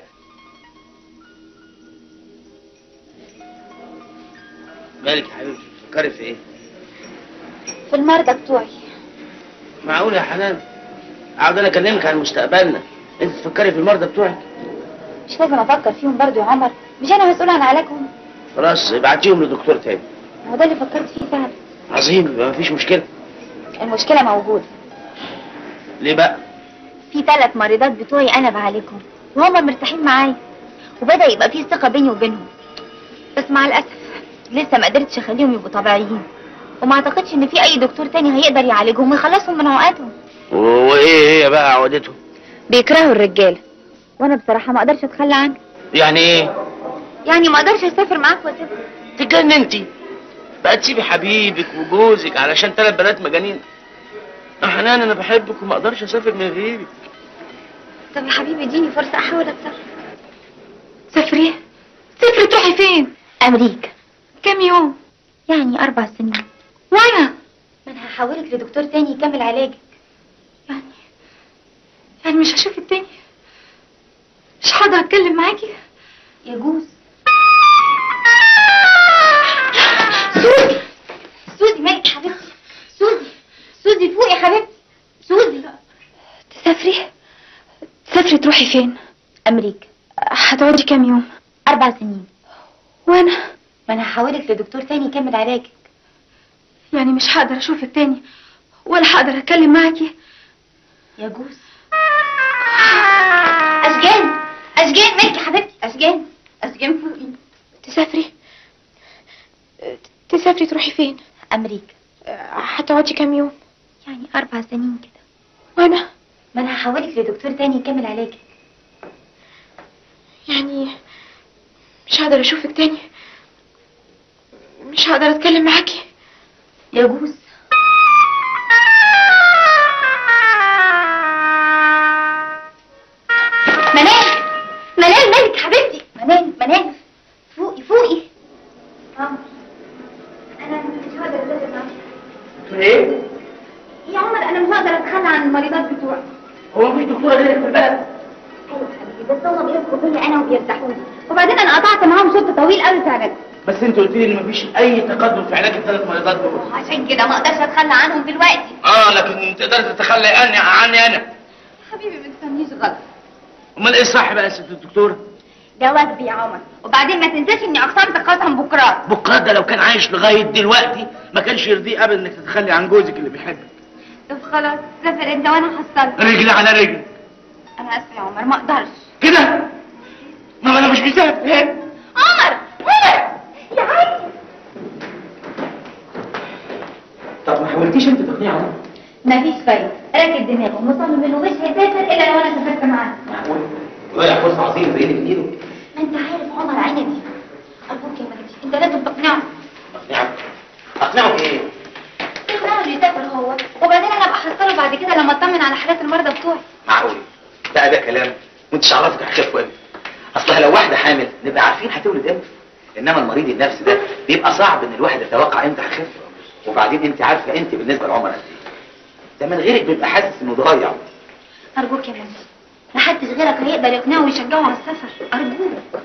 مالك يا حبيبتي بتفكري في ايه؟ في المرضى بتوعي معقول يا حنان اقعد انا اكلمك عن مستقبلنا انت تفكري في المرضى بتوعك مش لازم افكر فيهم برضو يا عمر مش انا مسؤول عن علاجهم خلاص ابعتيهم لدكتور تاني هو ده اللي فكرت فيه فعلا عظيم يبقى مفيش مشكلة المشكله موجوده ليه بقى؟ في ثلاث مريضات بتوعي انا بعالجهم وهما مرتاحين معايا وبدأ يبقى فيه ثقة بيني وبينهم بس مع الأسف لسه ما قدرتش أخليهم يبقوا طبيعيين وما أعتقدش إن في أي دكتور تاني هيقدر يعالجهم ويخلصهم من عقدهم وايه هي بقى عقدتهم بيكرهوا الرجالة وأنا بصراحة ما أقدرش أتخلى عنه يعني ايه يعني ما أقدرش أسافر معاك وأسيبك تجننتي بقى تسيبي حبيبك وجوزك علشان ثلاث بنات مجانين يا حنان انا بحبك وما اقدرش اسافر من غيرك طب يا حبيبي اديني فرصة أحاول أتصرف سافري سافري تروحي فين أمريكا كام يوم يعني أربع سنين وانا ما أنا هحولك لدكتور تاني يكمل علاجك يعني مش هشوفك تاني مش هقدر اتكلم معاكي يجوز سوزي سوزي مالك حبيبتي سوزي سوزي فوقي يا حبيبتي سوزي تسافري تسافري تروحي فين أمريكا هتقعدي كام يوم أربع سنين وانا ما أنا هحولك لدكتور تاني يكمل علاجك يعني مش هقدر اشوفك تاني ولا هقدر اتكلم معاكي يجوز أشجان أشجان مالك يا حبيبتي أشجان أشجان فوقي تسافري تسافري تروحي فين أمريكا هتقعدي كام يوم يعني أربع سنين كده وانا ما أنا هحولك لدكتور تاني يكمل علاجك يعني مش هقدر اشوفك تاني مش هقدر اتكلم معاكي يجوز منال منال مالك حبيبتي منال منال فوقي فوقي ماما انا مش هقدر اسافر معاكي ايه يا عمر انا مش هقدر اتخلى عن المريضات بتوعي هو مفيش دكتوره غيرك في البلد ايوه حبيبي بس هما بيثقوا فيا انا وبيرتاحوا لي وبعدين انا قطعت معاهم شوط طويل قوي في علاجهم بس انت قلت لي ان مفيش اي تقدم في علاج الثلاث مريضات دول عشان كده ما اقدرش اتخلى عنهم دلوقتي اه لكن تقدر تتخلى عني عني انا حبيبي ما تفهمنيش غلط امال ايه الصح بقى يا ست الدكتوره ده واجبي يا عمر وبعدين ما تنساش اني اقسمت قسم بكرات بكره ده لو كان عايش لغايه دلوقتي ما كانش يرضيه ابدا انك تتخلي عن جوزك اللي بيحبك طب خلاص سافر انت وانا هحصلك رجل على رجل انا اسفه يا عمر ما اقدرش كده ما انا مش مسافر ايه عمر عمر يا عيني طب ما حاولتيش انت تقنعه مفيش فايده راكب دماغه مصمم انه مش هيسافر الا لو انا سافرت معاه معقول وضيع فرصه عظيمه زي دي من ايده ما انت عارف عمر عيني ارجوك يا مجدي انت لازم تقنعه اقنعه اقنعه بايه؟ تقنعه انه يسافر هو وبعدين انا ابقى احصله بعد كده لما اطمن على حالات المرضى بتوعي معقول بقى ده كلام وانت عرفك هتخف امتى اصلها لو واحده حامل نبقى عارفين هتولد امتى انما المريض النفسي ده بيبقى صعب ان الواحد يتوقع امتى هتخف وبعدين انت عارفه انت بالنسبه لعمر قد ايه ده من غيرك بيبقى حاسس انه ضايع ارجوك يا مجدي محدش غيرك هيقدر يقنعه ويشجعه على السفر ارجوك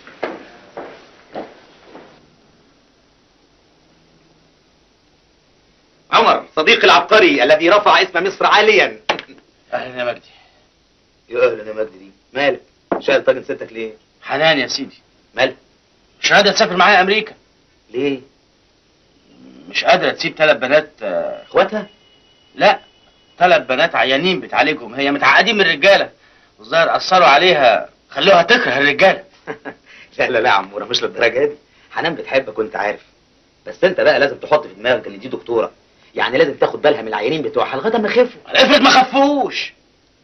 عمر صديقي العبقري الذي رفع اسم مصر عاليا اهلا يا مجدي يا اهلا يا مجدي دي مالك شايل طاجن ستك ليه حنان يا سيدي مالك مش قادره تسافر معايا امريكا ليه مش قادره تسيب ثلاث بنات آه، اخواتها لا ثلاث بنات عيانين بتعالجهم هي متعقدين من الرجاله والظاهر اثروا عليها خلوها تكره الرجاله لا لا لا يا عموره مش للدرجه دي حنان بتحبك وانت عارف بس انت بقى لازم تحط في دماغك ان دي دكتوره يعني لازم تاخد بالها من العيانين بتوعها لغايه ما يخفوا افرض ما خفوش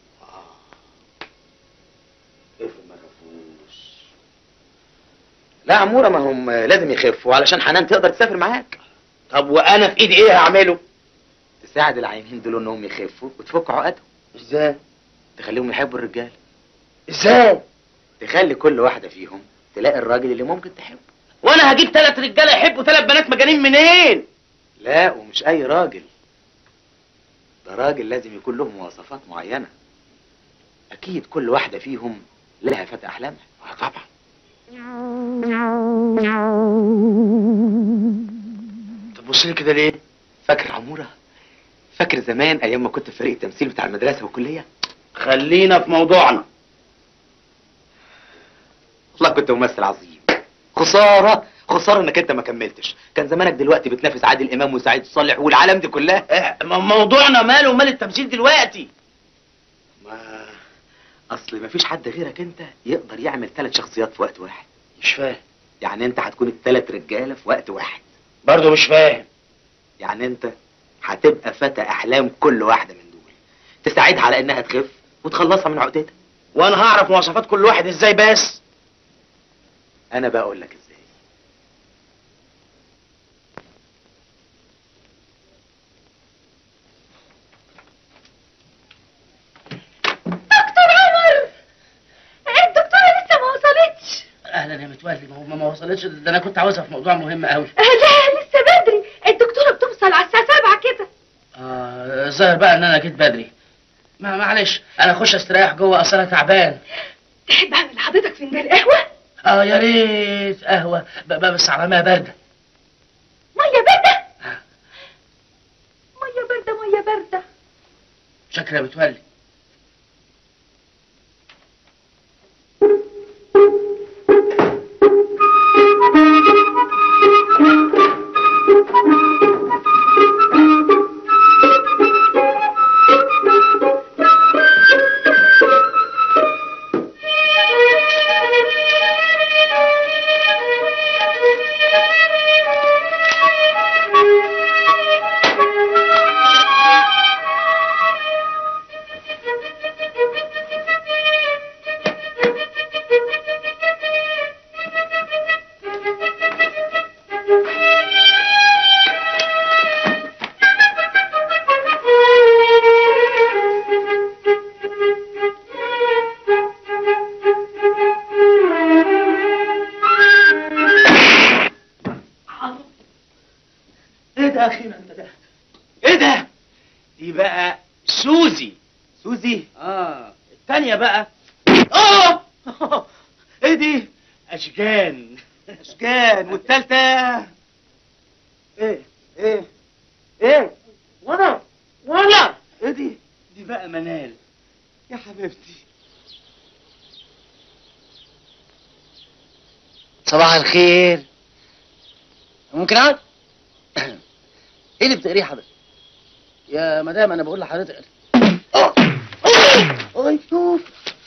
افرض ما خفوش لا يا عموره ما هم لازم يخفوا علشان حنان تقدر تسافر معاك طب وانا في ايدي ايه هعمله تساعد العيانين دول انهم يخفوا وتفك عقدهم ازاي تخليهم يحبوا الرجال ازاي تخلي كل واحده فيهم تلاقي الراجل اللي ممكن تحبه وانا هجيب ثلاث رجاله يحبوا ثلاث بنات مجانين منين لا ومش اي راجل ده راجل لازم يكون له مواصفات معينة اكيد كل واحدة فيهم لها فتى احلامها آه طبعا طب بص لي كده ليه فاكر عمورة فاكر زمان ايام ما كنت في فريق التمثيل بتاع المدرسة والكلية خلينا في موضوعنا والله كنت ممثل عظيم خسارة خسارة انك انت ما كملتش كان زمانك دلوقتي بتنافس عادل امام وسعيد صالح والعالم دي كلها إيه، م- موضوعنا ماله ومال التمثيل دلوقتي ما اصل مفيش حد غيرك انت يقدر يعمل ثلاث شخصيات في وقت واحد مش فاهم يعني انت هتكون الثلاث رجاله في وقت واحد برضه مش فاهم يعني انت هتبقى فتى احلام كل واحده من دول تساعدها على انها تخف وتخلصها من عقدتها وانا هعرف مواصفات كل واحد ازاي بس انا بقول لك ازاي دكتور عمر الدكتورة لسه ما وصلتش اهلا يا متولي ما هو ما وصلتش ده انا كنت عاوزها في موضوع مهم قوي لا لسه بدري الدكتورة بتوصل على الساعة 7 كده اه الظاهر بقى ان انا جيت بدري ما معلش انا اخش استريح جوه اصل انا تعبان تحب اعمل لحضرتك فنجان قهوة اه يا ريت قهوه ب- ب- بس على ميه بارده مية باردة مية باردة مية باردة شكرا يا متولي ايه ده اخيرا انت ده ايه ده دي بقى سوزي سوزي اه التانية بقى اه ايه دي اشجان اشجان والتالتة ايه ايه ايه وانا وانا ايه دي دي بقى منال يا حبيبتي صباح الخير ممكن اقعد ايه اللي بتقريه حضرتك يا مدام انا بقول لحضرتك اه اه شوف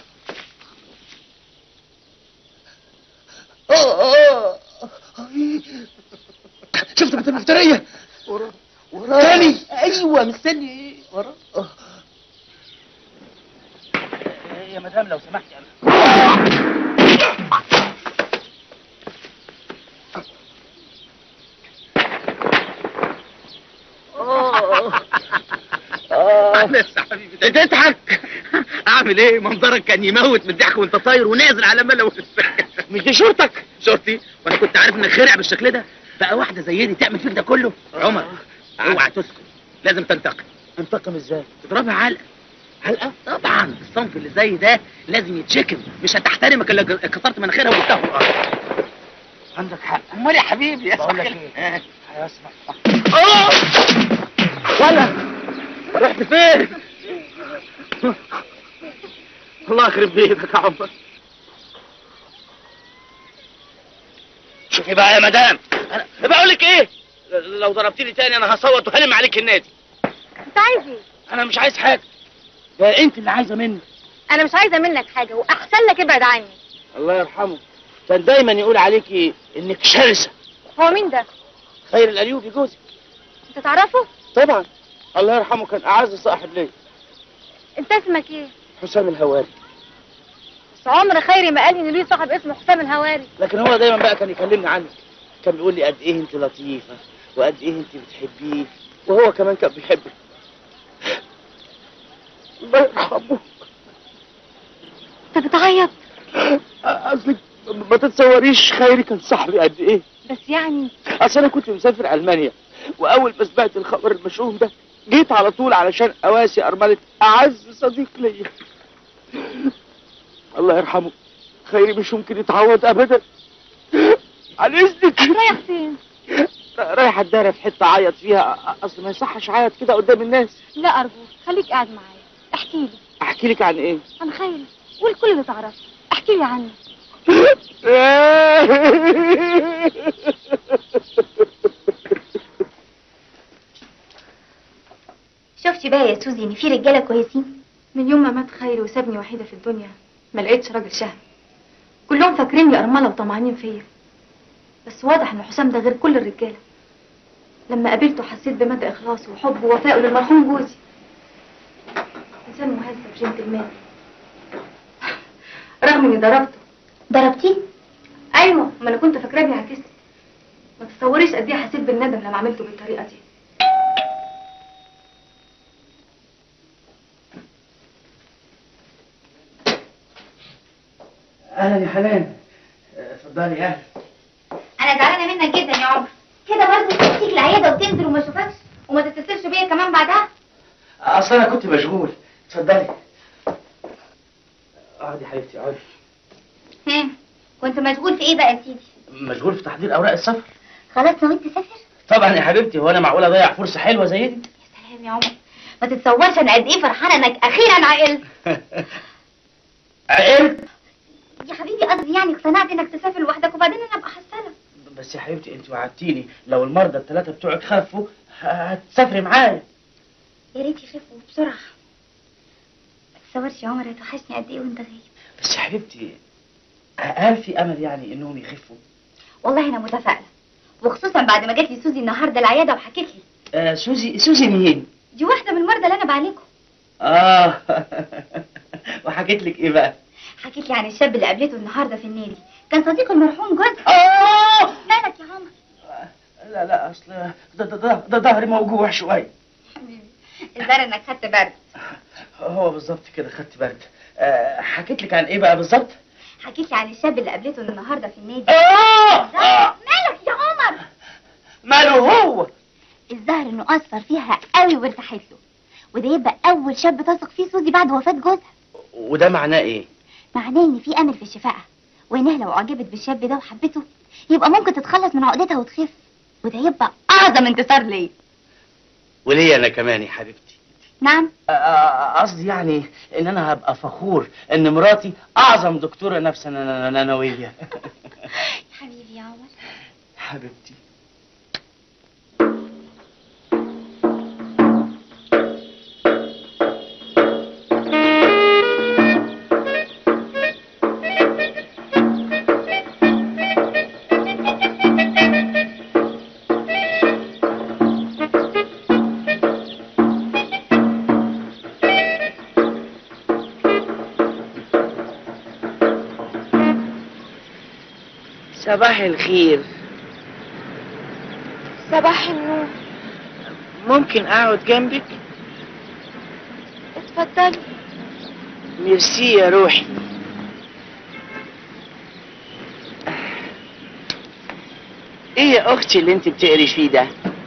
اه اه شفت بنت المفترية ورا ورا تاني ايوه مستني ايه ورا آه. يا مدام لو سمحتي انا لسه حبيبي تضحك اعمل ايه منظرك كان يموت من الضحك وانت طاير ونازل على ملو مش دي شورتك شورتي وانا كنت عارف انك خرع بالشكل ده بقى واحده زي دي تعمل فيك ده كله عمر اوعى تسكت لازم تنتقم انتقم ازاي تضربها علقه علقه طبعا الصنف اللي زي ده لازم يتشكم مش هتحترمك الا ج- كسرت مناخيرها وجبتها في الارض عندك حق امال يا حبيبي يا بقول لك ايه هيسمع اه ولا رحت فين الله يخرب بيتك يا عمر شوفي بقى يا مدام انا بقول لك ايه لو ضربتني تاني انا هصوت وهلم عليك النادي انت عايز ايه انا مش عايز حاجه ده انت اللي عايزه مني انا مش عايزة منك حاجة واحسن لك ابعد عني الله يرحمه كان دايما يقول عليكي انك شرسه هو مين ده خير الايوبي جوزي انت تعرفه طبعا الله يرحمه كان اعز صاحب ليا انت اسمك ايه حسام الهواري بس عمر خيري ما قال لي ان ليه صاحب اسمه حسام الهواري لكن هو دايما بقى كان يكلمني عنك كان بيقول لي قد ايه انت لطيفه وقد ايه انت بتحبيه وهو كمان كان بيحبك الله يرحمه انت بتعيط قصدك ما تتصوريش خيري كان صاحبي قد ايه بس يعني اصل انا كنت مسافر المانيا واول ما سمعت الخبر المشؤوم ده جيت على طول علشان اواسي ارمله اعز صديق ليا الله يرحمه خيري مش ممكن يتعوض ابدا عن اذنك رايح فين رايح اتدارى في حته اعيط فيها اصل ما يصحش اعيط كده قدام الناس لا ارجوك خليك قاعد معايا احكي لي احكي لك عن ايه عن خيري قول كل اللي تعرفه احكي لي عنه شفتي بقى يا سوزي ان في رجاله كويسين من يوم ما مات خيري وسابني وحيدة في الدنيا ما لقيتش راجل شهم كلهم فاكريني أرملة وطمعانين فيا بس واضح إن حسام ده غير كل الرجالة لما قابلته حسيت بمدى إخلاصه وحبه ووفائه للمرحوم جوزي إنسان مهذب جنتلمان رغم إني ضربته ضربتيه؟ أيوه ما أنا كنت فاكراه بيعكسني ما تتصوريش قد إيه حسيت بالندم لما عملته بالطريقة دي اهلا يا حنان اتفضلي يا اهلا انا زعلانه منك جدا يا عمر كده برضه تمسك العياده وتنزل وما اشوفكش وما تتصلش بيا كمان بعدها اصل انا كنت مشغول اتفضلي اقعدي يا حبيبتي اقعدي هم كنت مشغول في ايه بقى يا سيدي مشغول في تحضير اوراق السفر خلاص نويت تسافر طبعا يا حبيبتي هو انا معقول اضيع فرصه حلوه زي دي سلام يا عمر ما تتصورش انا قد ايه فرحانه انك اخيرا عقلت عقلت يا حبيبي قصدي يعني اقتنعت انك تسافر لوحدك وبعدين انا ابقى حسنه بس يا حبيبتي انت وعدتيني لو المرضى الثلاثه بتوعك خفوا ه- هتسافري معايا يا ريت يخفوا بسرعه ما تتصورش يا عمر هتوحشني قد ايه وانت غايب بس يا حبيبتي هل في امل يعني انهم يخفوا والله انا متفائله وخصوصا بعد ما جات لي سوزي النهارده العياده وحكت لي آه سوزي سوزي مين دي واحده من المرضى اللي انا بعالجهم اه وحكيت لك ايه بقى حكيت لي عن الشاب اللي قابلته النهارده في النادي كان صديق المرحوم جوزها اه مالك يا عمر لا لا اصل ده ده ده, ده ظهري موجوع شويه الظاهر انك خدت برد هو بالظبط كده خدت برد آه حكيت لك عن ايه بقى بالظبط حكيت لي عن الشاب اللي قابلته النهارده في النادي آه! الظاهر- مالك يا عمر ماله هو الظاهر انه اثر فيها قوي وارتاحت له وده يبقى اول شاب تثق فيه سوزي بعد وفاه جوزها وده معناه ايه معناه ان في امل في شفائها وانها لو اعجبت بالشاب ده وحبته يبقى ممكن تتخلص من عقدتها وتخف وده يبقى اعظم انتصار ليا وليا انا كمان يا حبيبتي نعم آه، آه، قصدي يعني ان انا هبقى فخور ان مراتي اعظم دكتوره نفس نانويه حبيبي يا عمر حبيبتي صباح الخير صباح النور ممكن اقعد جنبك اتفضلي ميرسي يا روحي ايه يا اختي اللي انت بتقري فيه ده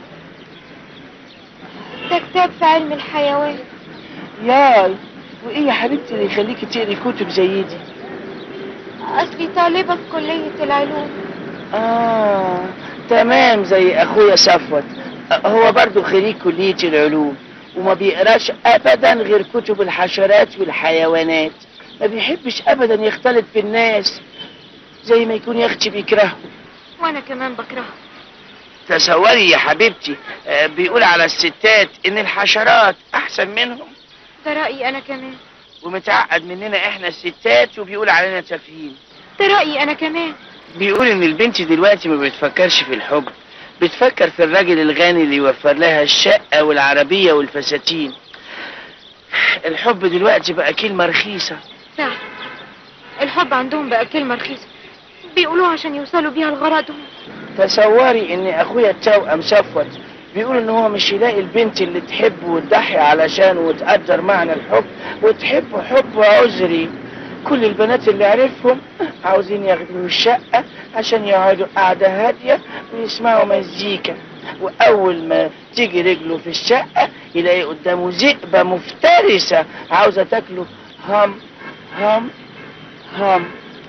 ده كتاب في علم الحيوان ياي وايه يا حبيبتي اللي يخليكي تقري كتب زي دي اصلي طالبة في كلية العلوم اه تمام زي اخويا صفوت هو برضو خريج كلية العلوم وما بيقراش ابدا غير كتب الحشرات والحيوانات ما بيحبش ابدا يختلط بالناس زي ما يكون يا اختي بيكرهه وانا كمان بكرهها تصوري يا حبيبتي آه، بيقول على الستات ان الحشرات احسن منهم ده رأيي انا كمان ومتعقد مننا احنا الستات وبيقول علينا تافهين ده رأيي انا كمان بيقول ان البنت دلوقتي ما بتفكرش في الحب بتفكر في الراجل الغني اللي يوفر لها الشقة والعربية والفساتين الحب دلوقتي بقى كلمة رخيصة فعلا الحب عندهم بقى كلمة رخيصة بيقولوها عشان يوصلوا بيها لغرضهم تصوري ان اخويا التوأم صفوت بيقول ان هو مش يلاقي البنت اللي تحبه وتضحي علشانه وتقدر معنى الحب وتحبه حب عذري كل البنات اللي عرفهم عاوزين ياخدوا الشقة عشان يقعدوا قعدة هادية ويسمعوا مزيكا وأول ما تيجي رجله في الشقة يلاقي قدامه ذئبة مفترسة عاوزة تاكله هم هم هم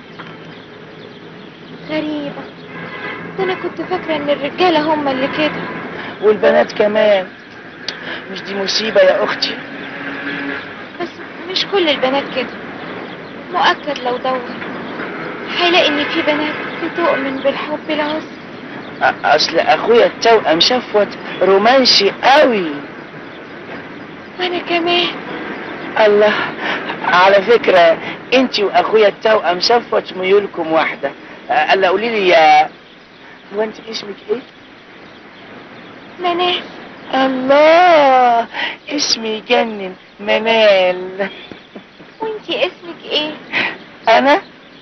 غريبة ده انا كنت فاكرة ان الرجالة هم اللي كده والبنات كمان مش دي مصيبة يا أختي بس مش كل البنات كده مؤكد لو دور هيلاقي ان في بنات بتؤمن بالحب العذر أ- أصل أخويا التوأم شفوت رومانسي قوي وانا كمان الله على فكرة انت واخويا التوأم شفت ميولكم واحدة آه، الله قولي لي يا هو انت اسمك ايه؟ منال الله اسمي يجنن منال وانتي اسمك ايه انا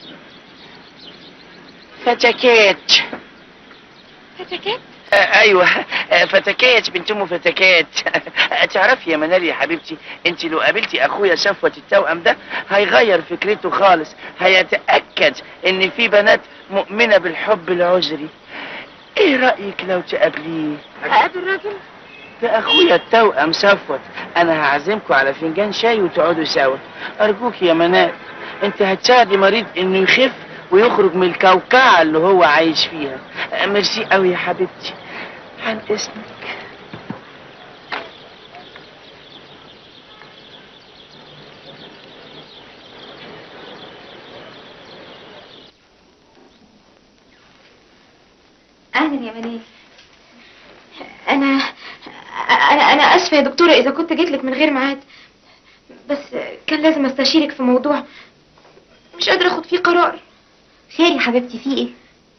فتكات فتكات آه، ايوه آه، فتكات بنت ام فتكات تعرفي يا منال يا حبيبتي انت لو قابلتي اخويا شفوة التوأم ده هيغير فكرته خالص هيتأكد ان في بنات مؤمنة بالحب العذري ايه رأيك لو تقابليه اقابل راجل ده اخويا التوأم صفوت انا هعزمكم على فنجان شاي وتقعدوا سوا ارجوك يا منال انت هتساعدي مريض انه يخف ويخرج من الكوكعة اللي هو عايش فيها آه، ميرسي قوي يا حبيبتي عن اسمك اهلا يا منال انا انا انا اسفه يا دكتوره اذا كنت جيت لك من غير ميعاد بس كان لازم استشيرك في موضوع مش قادره اخد فيه قرار خير يا حبيبتي في ايه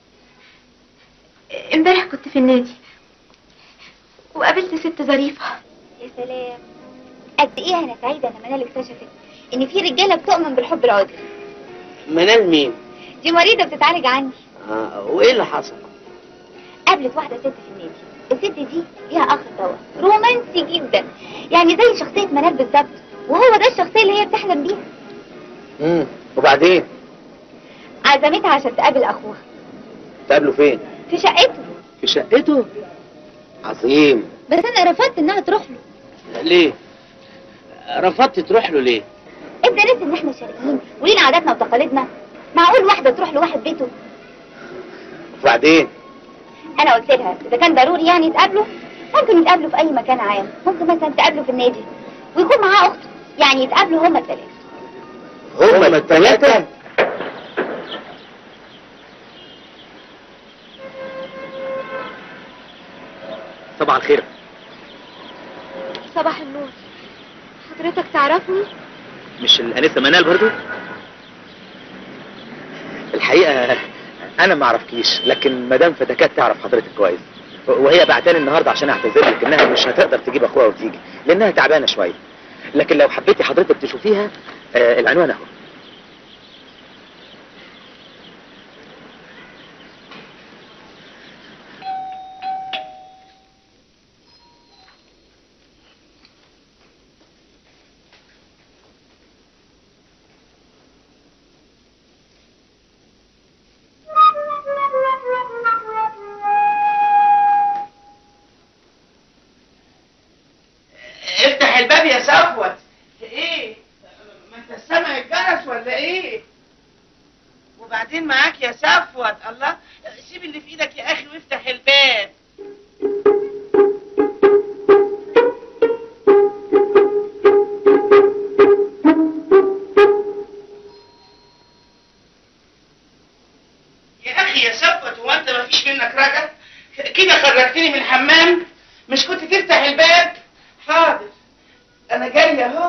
امبارح كنت في النادي وقابلت ست ظريفه يا سلام قد ايه انا سعيده ان منال اكتشفت ان في رجاله بتؤمن بالحب العذري منال مين؟ دي مريضه بتتعالج عندي آه وايه اللي حصل؟ قابلت واحده ست في النادي الست دي ليها اخ توأم رومانسي جدا يعني زي شخصيه منال بالظبط وهو ده الشخصيه اللي هي بتحلم بيها امم وبعدين؟ عزمتها عشان تقابل اخوها تقابلوا فين؟ في شقته في شقته؟ عظيم بس انا رفضت انها تروح له ليه؟ رفضت تروح له ليه؟ انت نسي ان احنا شرقيين ولينا عاداتنا وتقاليدنا معقول واحده تروح لواحد بيته وبعدين؟ انا قلت لها اذا كان ضروري يعني يتقابلوا ممكن يتقابلوا في اي مكان عام ممكن مثلا تقابلوا في النادي ويكون معاه اخته يعني يتقابلوا هما الثلاثه هما الثلاثة؟ صباح الخير صباح النور حضرتك تعرفني مش الانسه منال برضو الحقيقه انا ما اعرفكيش لكن مدام فتكات تعرف حضرتك كويس وهي بعتاني النهارده عشان اعتذر لك انها مش هتقدر تجيب اخوها وتيجي لانها تعبانه شويه لكن لو حبيتي حضرتك تشوفيها آه العنوان اهو افتح الباب يا صفوت ايه ما انت سامع الجرس ولا ايه وبعدين معاك يا صفوت الله سيب اللي في ايدك يا اخي وافتح الباب يا اخي يا صفوت هو انت ما فيش منك رجل كده خرجتني من الحمام مش كنت تفتح الباب حاضر انا جاي اهو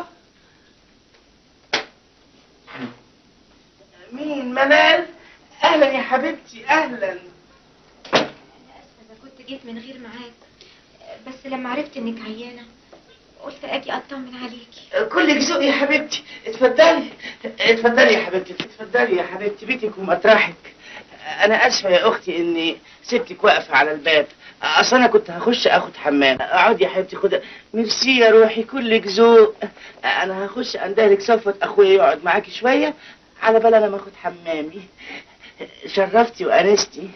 مين منال اهلا يا حبيبتي اهلا اذا كنت جيت من غير ميعاد بس لما عرفت انك عيانه قلت اجي اطمن عليكي كلك ذوق يا حبيبتي اتفضلي اتفضلي يا حبيبتي اتفضلي يا حبيبتي بيتك ومطرحك انا اسفه يا اختي اني سبتك واقفه على الباب اصل انا كنت هخش اخد حمام اقعدي يا حبيبتي خد ميرسي يا روحي كلك ذوق انا هخش اندهلك صفوة اخويا يقعد معاكي شويه على بال انا ما اخد حمامي شرفتي وانستي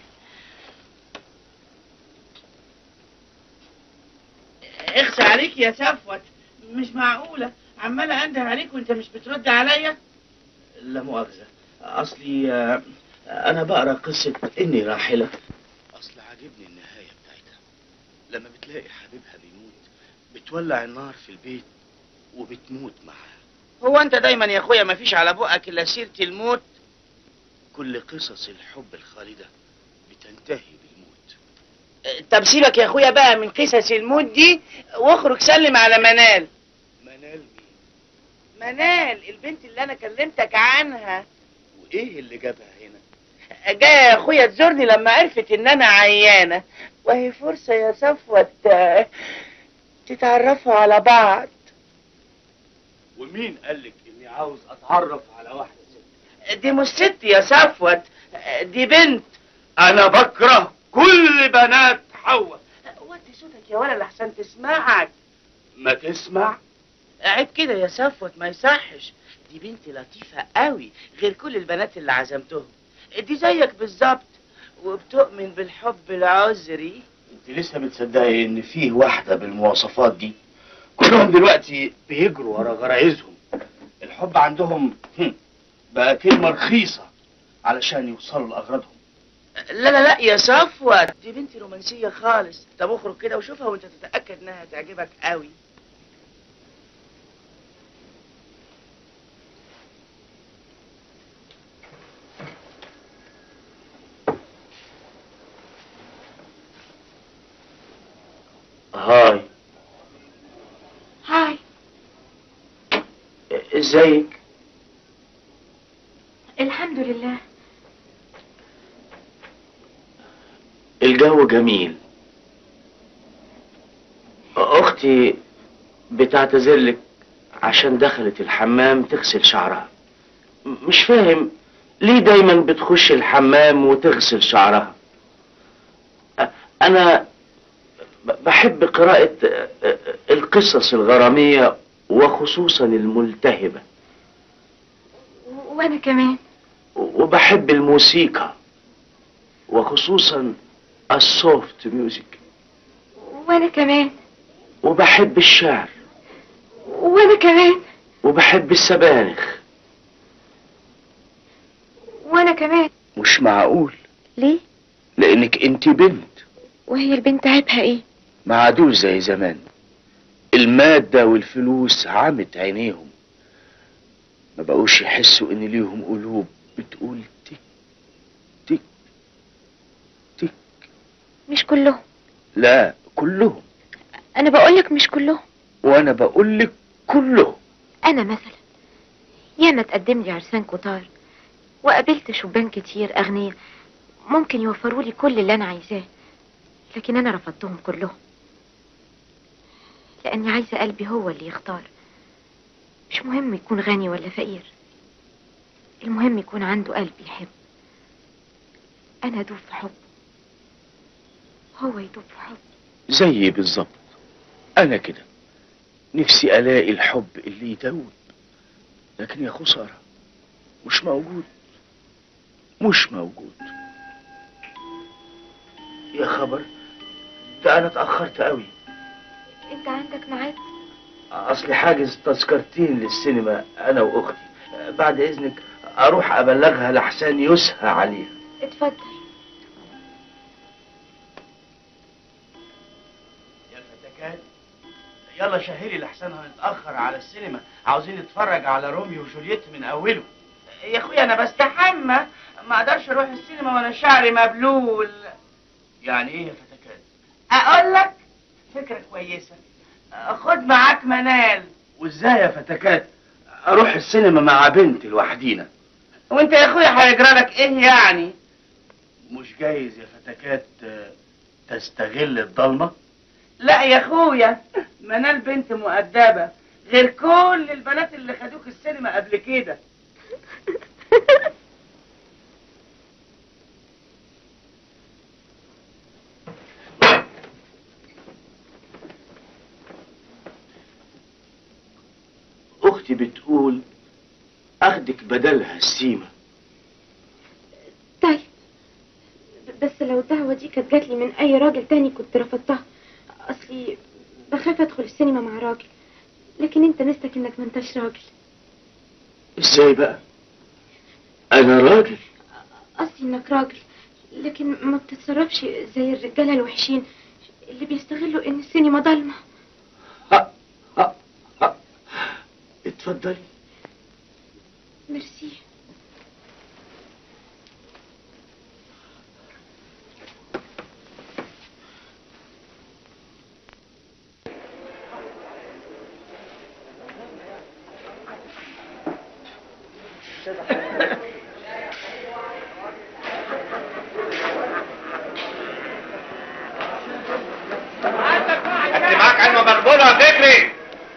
اخسى عليك يا صفوت مش معقوله عماله انده عليك وانت مش بترد عليا لا مؤاخذه اصلي آه، انا بقرا قصه اني راحله اصل عاجبني النهايه بتاعتها لما بتلاقي حبيبها بيموت بتولع النار في البيت وبتموت معاه هو انت دايما يا اخويا ما فيش على بقك الا سيره الموت كل قصص الحب الخالده بتنتهي بالموت طب سيبك يا اخويا بقى من قصص الموت دي واخرج سلم على منال منال منال البنت اللي انا كلمتك عنها وايه اللي جابها هنا جايه يا اخويا تزورني لما عرفت ان انا عيانه وهي فرصه يا صفوت آه، تتعرفوا على بعض ومين قالك اني عاوز اتعرف على واحده ست دي مش ست يا صفوت آه، دي بنت انا بكره كل بنات حواء وطي صوتك يا ولد احسن تسمعك ما تسمع عيب كده يا صفوت ما يصحش دي بنت لطيفة قوي غير كل البنات اللي عزمتهم دي زيك بالظبط وبتؤمن بالحب العذري انت لسه بتصدقي ان فيه واحده بالمواصفات دي كلهم دلوقتي بيجروا ورا غرايزهم الحب عندهم هم، بقى كلمه رخيصه علشان يوصلوا لاغراضهم لا لا لا يا صفوت دي بنت رومانسية خالص طب اخرج كده وشوفها وانت تتأكد انها تعجبك قوي هاي هاي ازيك الحمد لله الجو جميل اختي بتعتذرلك عشان دخلت الحمام تغسل شعرها م- مش فاهم ليه دايما بتخش الحمام وتغسل شعرها أ- انا ب- بحب قراءة أ- أ- القصص الغرامية وخصوصا الملتهبة وانا كمان وبحب الموسيقى وخصوصا السوفت ميوزك وانا كمان وبحب الشعر وانا كمان وبحب السبانخ وانا كمان مش معقول ليه لانك انت بنت وهي البنت عيبها ايه ما عادوش زي زمان المادة والفلوس عمت عينيهم ما بقوش يحسوا ان ليهم قلوب بتقول تك تك تك مش كلهم لا كلهم انا بقولك مش كلهم وانا بقول لك كلهم انا مثلا ياما تقدم لي عرسان كتار وقابلت شبان كتير اغنياء ممكن يوفروا لي كل اللي انا عايزاه لكن انا رفضتهم كلهم لاني عايزه قلبي هو اللي يختار مش مهم يكون غني ولا فقير المهم يكون عنده قلب يحب انا ادوب في حب هو يدوب في حب زيي بالظبط انا كده نفسي الاقي الحب اللي يدوب لكن يا خسارة مش موجود مش موجود يا خبر ده انا اتأخرت قوي انت عندك ميعاد اصلي حاجز تذكرتين للسينما انا واختي بعد اذنك اروح ابلغها لحسان يسهى عليها اتفضل يا فتكات يلا شهري لحسن هنتاخر على السينما عاوزين نتفرج على روميو وجولييت من اوله يا اخويا انا بستحمى ما اقدرش اروح السينما وانا شعري مبلول يعني ايه يا فتكات اقول لك فكرة كويسة خد معاك منال وازاي يا فتكات اروح السينما مع بنت لوحدينا وانت يا اخويا هيجرى لك ايه يعني مش جايز يا فتكات آه، تستغل الضلمه لا يا اخويا منال بنت مؤدبة غير كل البنات اللي خدوك السينما قبل كده اختي بتقول اخدك بدلها السيمه طيب بس لو الدعوة دي كانت جاتلي من أي راجل تاني كنت رفضتها أصلي بخاف أدخل السينما مع راجل لكن أنت مستك إنك ما أنتش راجل ازاي بقى انا راجل قصدي إنك راجل لكن ما بتتصرفش زي الرجالة الوحشين اللي بيستغلوا إن السينما ضلمة اتفضلي ميرسي انت معاك علم مقبوله يا فكري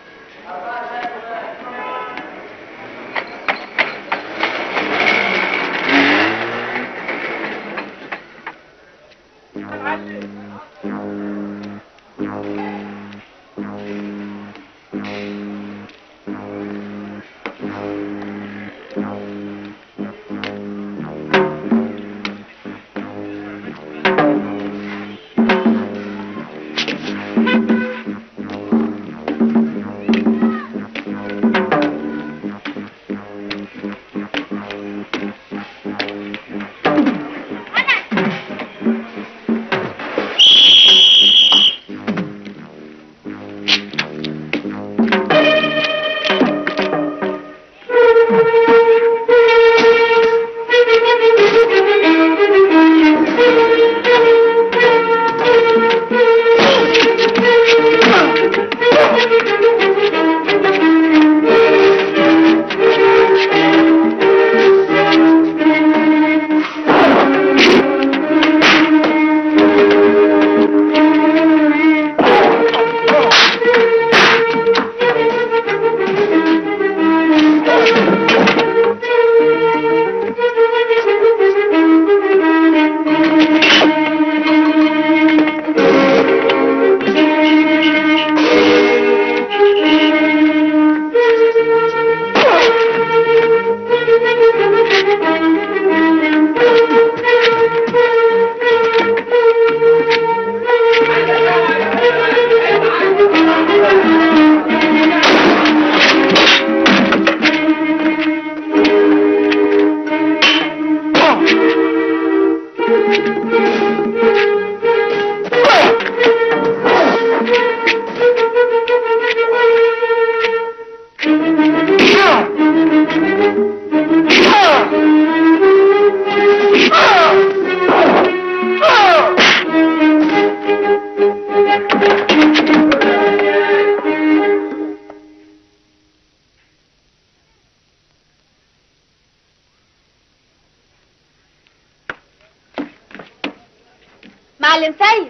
معلم سيد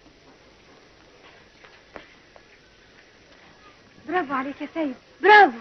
برافو عليك يا سيد برافو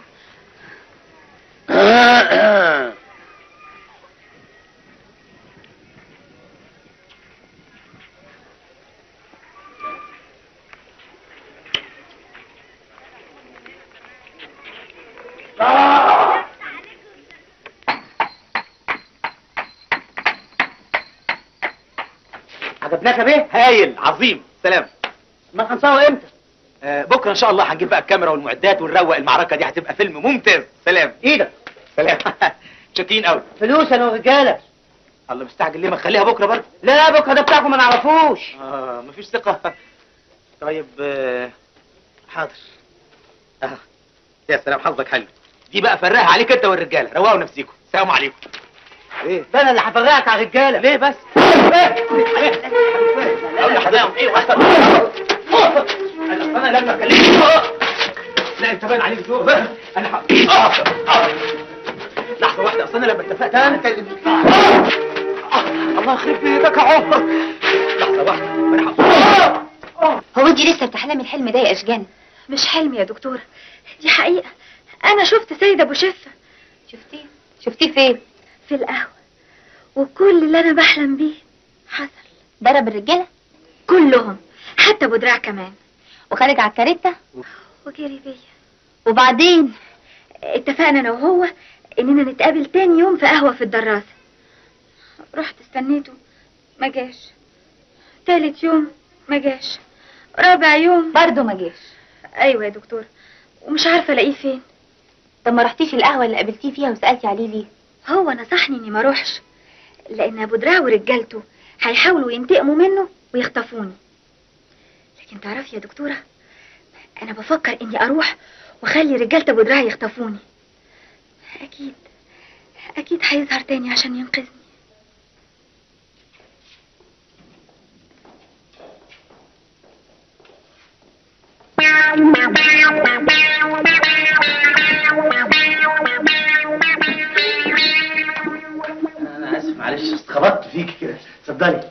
عجبناك بيه هايل عظيم سلام ما هنصور امتى آه بكره ان شاء الله هنجيب بقى الكاميرا والمعدات ونروق المعركه دي هتبقى فيلم ممتاز سلام ايدك سلام شاكين قوي فلوس انا ورجاله الله مستعجل ليه ما تخليها بكره برضه لا بكره ده بتاعكم ما نعرفوش اه مفيش ثقه طيب آه حاضر اه يا سلام حظك حلو دي بقى فرقها عليك انت والرجاله روقوا نفسيكم سلام عليكم ايه ده انا اللي هفرقك على الرجاله ليه بس اقول لحضرتك ايه وحصل انا انا لما اكلمك لا انت باين عليك ذوق بقى انا ح... لحظه واحده اصل انا لما اتفقت انت الله يخرب بيتك يا عمر لحظه واحده انا ح... هو انت لسه بتحلمي الحلم ده يا اشجان مش حلم يا دكتورة دي حقيقة أنا شفت سيد أبو شفة شفتيه شفتيه فين في القهوة وكل اللي أنا بحلم بيه حصل ضرب الرجاله كلهم حتى أبو دراع كمان وخارج على الكاريتا وجري بيا وبعدين اتفقنا أنا وهو إننا نتقابل تاني يوم في قهوة في الدراسة رحت استنيته ما جاش تالت يوم ما جاش رابع يوم برضه ما جاش ايوه يا دكتور ومش عارفه الاقيه فين طب ما رحتيش القهوه اللي قابلتيه فيها وسالتي عليه ليه هو نصحني اني ما اروحش لان ابو دراع ورجالته هيحاولوا ينتقموا منه ويخطفوني لكن تعرفي يا دكتوره انا بفكر اني اروح واخلي رجاله ابو دراع يخطفوني اكيد اكيد هيظهر تاني عشان ينقذني فيك كده اتفضلي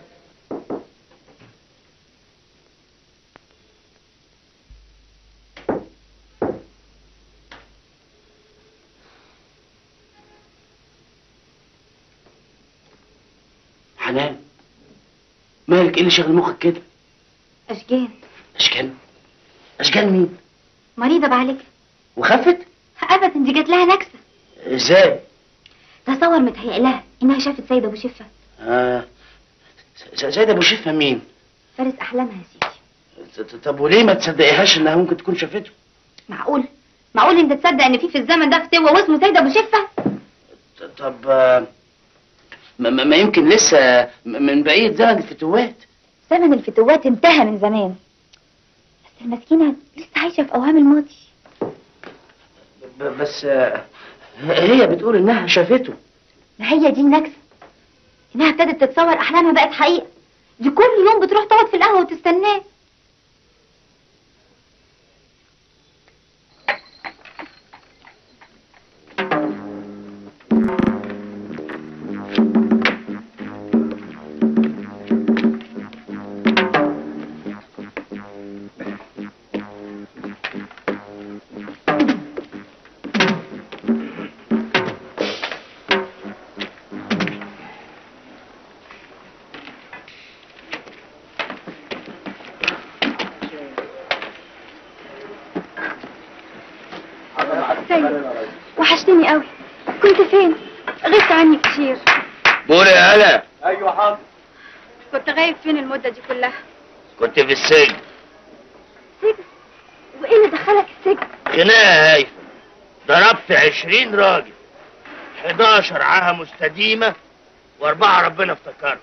حنان مالك ايه اللي شاغل مخك كده اشجان اشكال اشكال مين مريضة بعالجها وخفت ابدا دي جات لها نكسة ازاي تصور متهيأ لها انها شافت سيد ابو شفة آه. س- سيد ابو شفه مين فارس احلامها يا سيدي ط- ط- طب وليه ما تصدقيهاش انها ممكن تكون شافته معقول معقول انت تصدق ان في في الزمن ده فتوة واسمه سيد ابو شفة ط- طب آه، ما, ما ما يمكن لسه م- من بعيد زمن الفتوات زمن الفتوات انتهى من زمان بس المسكينة لسه عايشة في اوهام الماضي ب- بس آه، هي بتقول انها شافته ما هي دي النكسة انها ابتدت تتصور احلامها بقت حقيقة دي كل يوم بتروح تقعد في القهوة وتستناه سيد وحشتني قوي كنت فين غبت عني كتير بقول يا هلا ايوه حاضر كنت غايب فين المدة دي كلها كنت في السجن سجن وايه اللي دخلك السجن خناقه هايفه ضربت عشرين راجل 11 عاهه مستديمه واربعه ربنا افتكرهم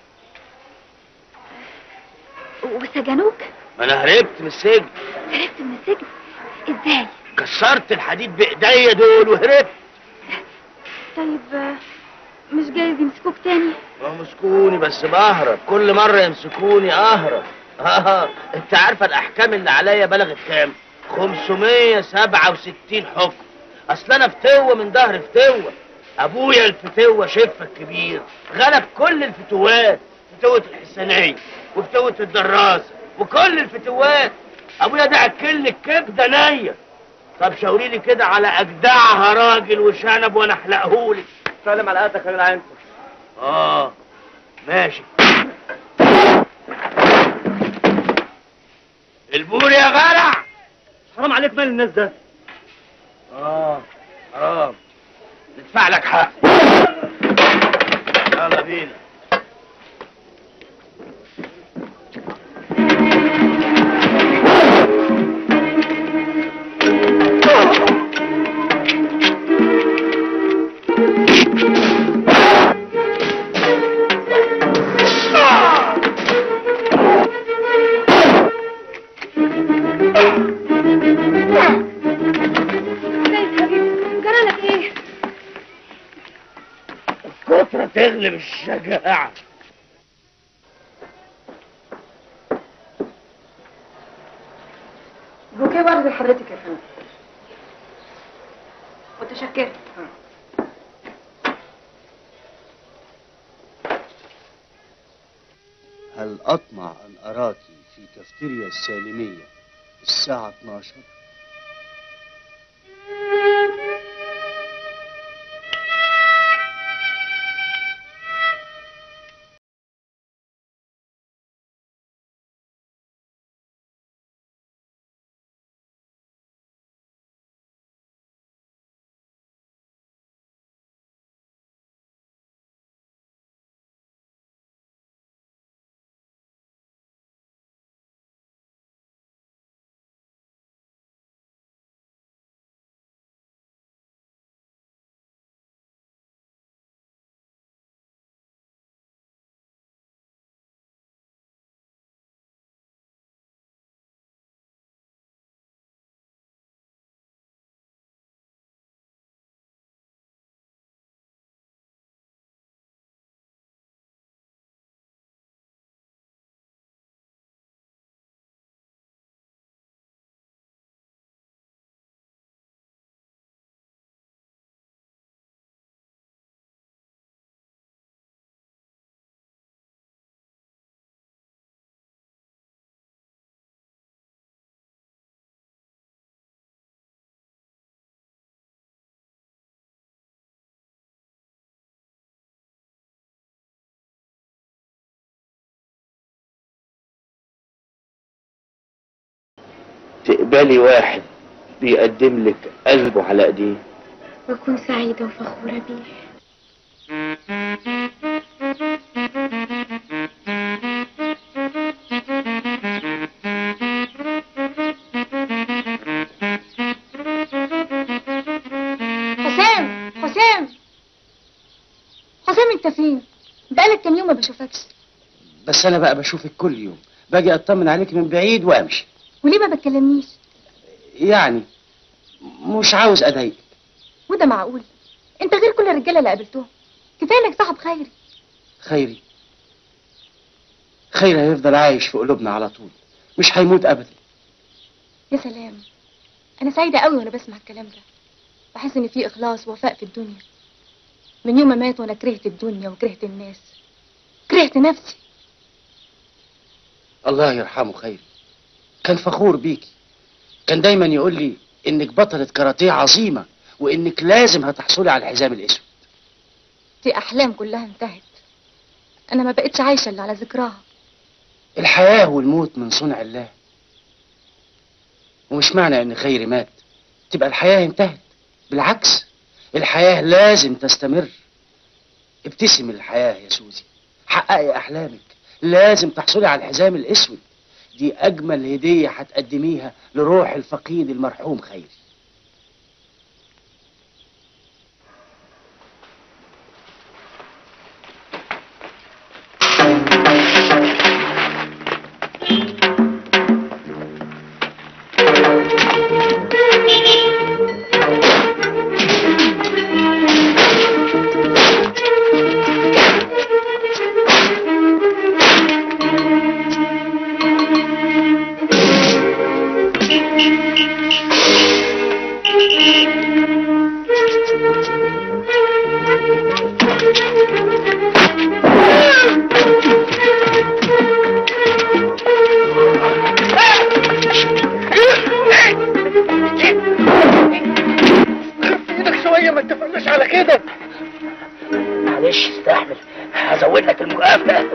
وسجنوك ما انا هربت من السجن هربت من السجن ازاي كسرت الحديد بايديا دول وهربت طيب آه، مش جايز يمسكوك تاني ما مسكوني بس بهرب كل مرة يمسكوني اهرب اه انت عارفة الاحكام اللي عليا بلغت كام 567 حكم اصل انا فتوة من ظهر فتوة ابويا الفتوة شفة الكبير غلب كل الفتوات فتوة الحسانية وفتوة الدراسة وكل الفتوات ابويا ده اكلني الكبدة نية طب شاوري لي كده على اجدعها راجل وشنب وانا احلقهولك سلم على قدك يا جدع انت اه ماشي البور يا غلع حرام عليك مال الناس ده اه حرام ندفع لك حق يلا بينا سيد حبيبي جرالك ايه الكترة تغلب الشجاعة بوكيه ورد لحضرتك يا فندم متشكرة هل أطمع أن أراك في كافتيريا السالمية الساعة 12 تقبلي واحد بيقدم لك قلبه على ايديه واكون سعيدة وفخورة بيه حسام حسام حسام انت فين بقالك كام يوم ما بشوفكش بس انا بقى بشوفك كل يوم باجي اطمن عليك من بعيد وامشي وليه ما بتكلمنيش يعني مش عاوز اضايقك وده معقول انت غير كل الرجاله اللي قابلتهم كفايه انك صاحب خيري خيري خيري هيفضل عايش في قلوبنا على طول مش هيموت ابدا يا سلام انا سعيده قوي وانا بسمع الكلام ده بحس ان في اخلاص ووفاء في الدنيا من يوم ما مات وانا كرهت الدنيا وكرهت الناس كرهت نفسي الله يرحمه خيري كان فخور بيكي كان دايما يقول لي انك بطلة كاراتيه عظيمة وانك لازم هتحصلي على الحزام الاسود دي احلام كلها انتهت انا ما بقتش عايشه الا على ذكراها الحياة والموت من صنع الله ومش معنى ان خيري مات تبقى الحياة انتهت بالعكس الحياة لازم تستمر ابتسم الحياة يا سوزي حققي احلامك لازم تحصلي على الحزام الاسود دي اجمل هدية هتقدميها لروح الفقيد المرحوم خيري ايدك شويه ما اتفقناش على كده معلش استحمل هزود لك المكافأة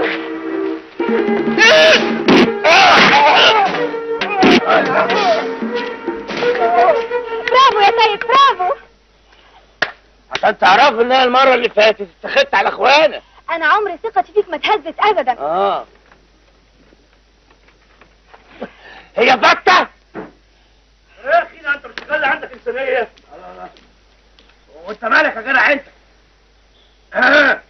برافو يا سيد برافو عشان تعرفوا ان انا المره اللي فاتت اتخذت على اخوانا انا عمري ثقتي فيك ما اتهزت ابدا اه هي بطه يا اخي ده انت مش تخلي عندك انسانيه وانت مالك يا جدع انت آه.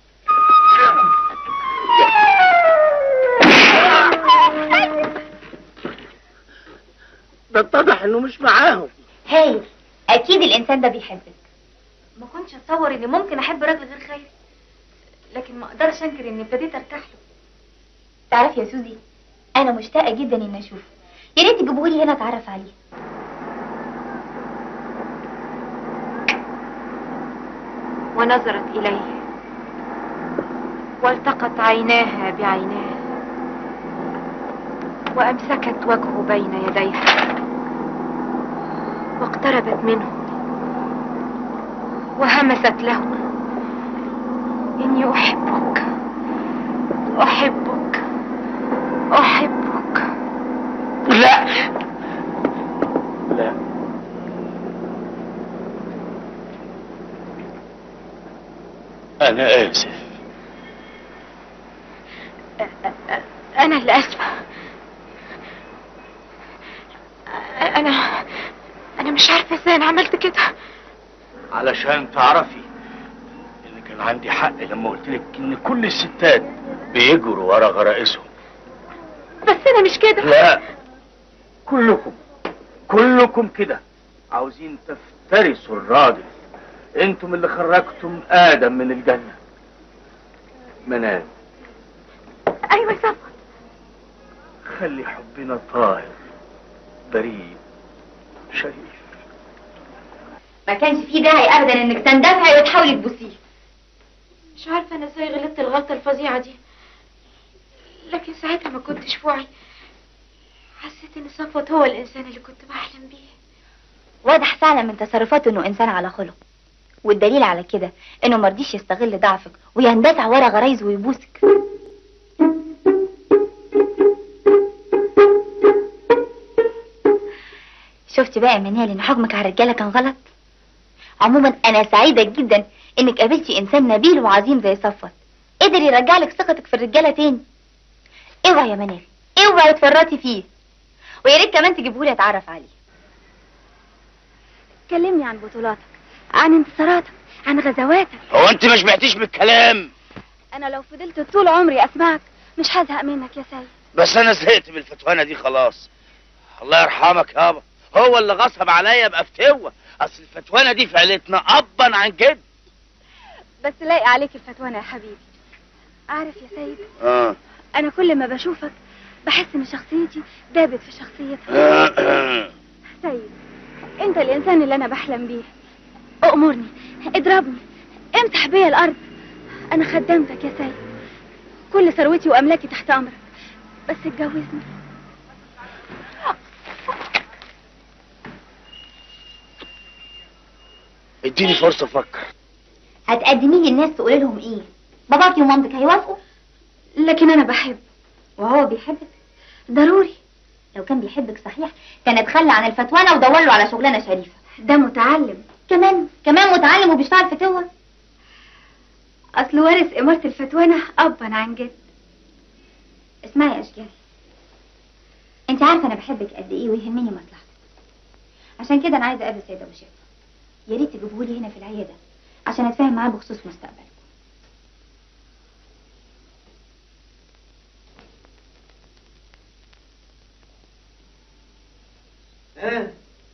ده اتضح انه مش معاهم هايل اكيد الانسان ده بيحبك ما كنتش اتصور اني ممكن احب راجل غير خير لكن ما اقدرش انكر اني ابتديت ارتاح له تعرف يا سوزي انا مشتاقه جدا اني اشوفه يا ريت تجيبوهولي هنا اتعرف عليه ونظرت اليه والتقت عيناها بعيناه وامسكت وجهه بين يديها واقتربت منه وهمست له اني احبك احبك احبك لا لا انا اسف انا اللي اسفه انا انا مش عارفه ازاي انا عملت كده علشان تعرفي ان كان عندي حق لما قلت لك ان كل الستات بيجروا ورا غرائزهم بس انا مش كده لا كلكم كلكم كده عاوزين تفترسوا الراجل انتم اللي خرجتم ادم من الجنه منال ايوه يا صفوت خلي حبنا طاهر بريء شريف ما كانش فيه داعي ابدا انك تندفعي وتحاولي تبوسيه مش عارفه انا ازاي غلطت الغلطه الفظيعه دي لكن ساعتها ما كنتش في وعي حسيت ان صفوت هو الانسان اللي كنت بحلم بيه واضح فعلا من تصرفاته انه انسان على خلق والدليل على كده انه مرضيش يستغل ضعفك ويندفع ورا غرايزه ويبوسك شفتي بقى يا منال ان حكمك على الرجاله كان غلط عموما انا سعيده جدا انك قابلتي انسان نبيل وعظيم زي صفوت قدر يرجع لك ثقتك في الرجاله تاني اوعي يا منال اوعي تفرطي فيه ويا ريت كمان تجيبهولي اتعرف عليه كلمني عن بطولاتك عن انتصاراتك عن غزواتك هو انت ما شبعتيش بالكلام انا لو فضلت طول عمري اسمعك مش هزهق منك يا سيد بس انا زهقت من الفتوانه دي خلاص الله يرحمك يابا هو اللي غصب عليا ابقى فتوه اصل الفتوانه دي في عيلتنا ابا عن جد بس لايق عليك الفتوانة يا حبيبي عارف يا سيد اه انا كل ما بشوفك بحس ان شخصيتي دابت في شخصيتها سيد انت الانسان اللي انا بحلم بيه امرني اضربني امسح بيا الارض انا خدمتك يا سيد كل ثروتي واملاكي تحت امرك بس اتجوزني اديني فرصه افكر هتقدميه للناس تقولي لهم ايه باباكي ومامتك هيوافقوا لكن انا بحب وهو بيحبك ضروري لو كان بيحبك صحيح كان اتخلى عن الفتوانة ودور له على شغلانة شريفة ده متعلم كمان كمان متعلم وبيشتغل فتوة اصل وارث امارة الفتوانة ابا عن جد اسمعي يا اشجاري انت عارفة انا بحبك قد ايه ويهمني مصلحتك عشان كده انا عايزة اقابل سيد ابو شيخ يا ريت تجيبهولي هنا في العيادة عشان اتفاهم معاه بخصوص مستقبله ها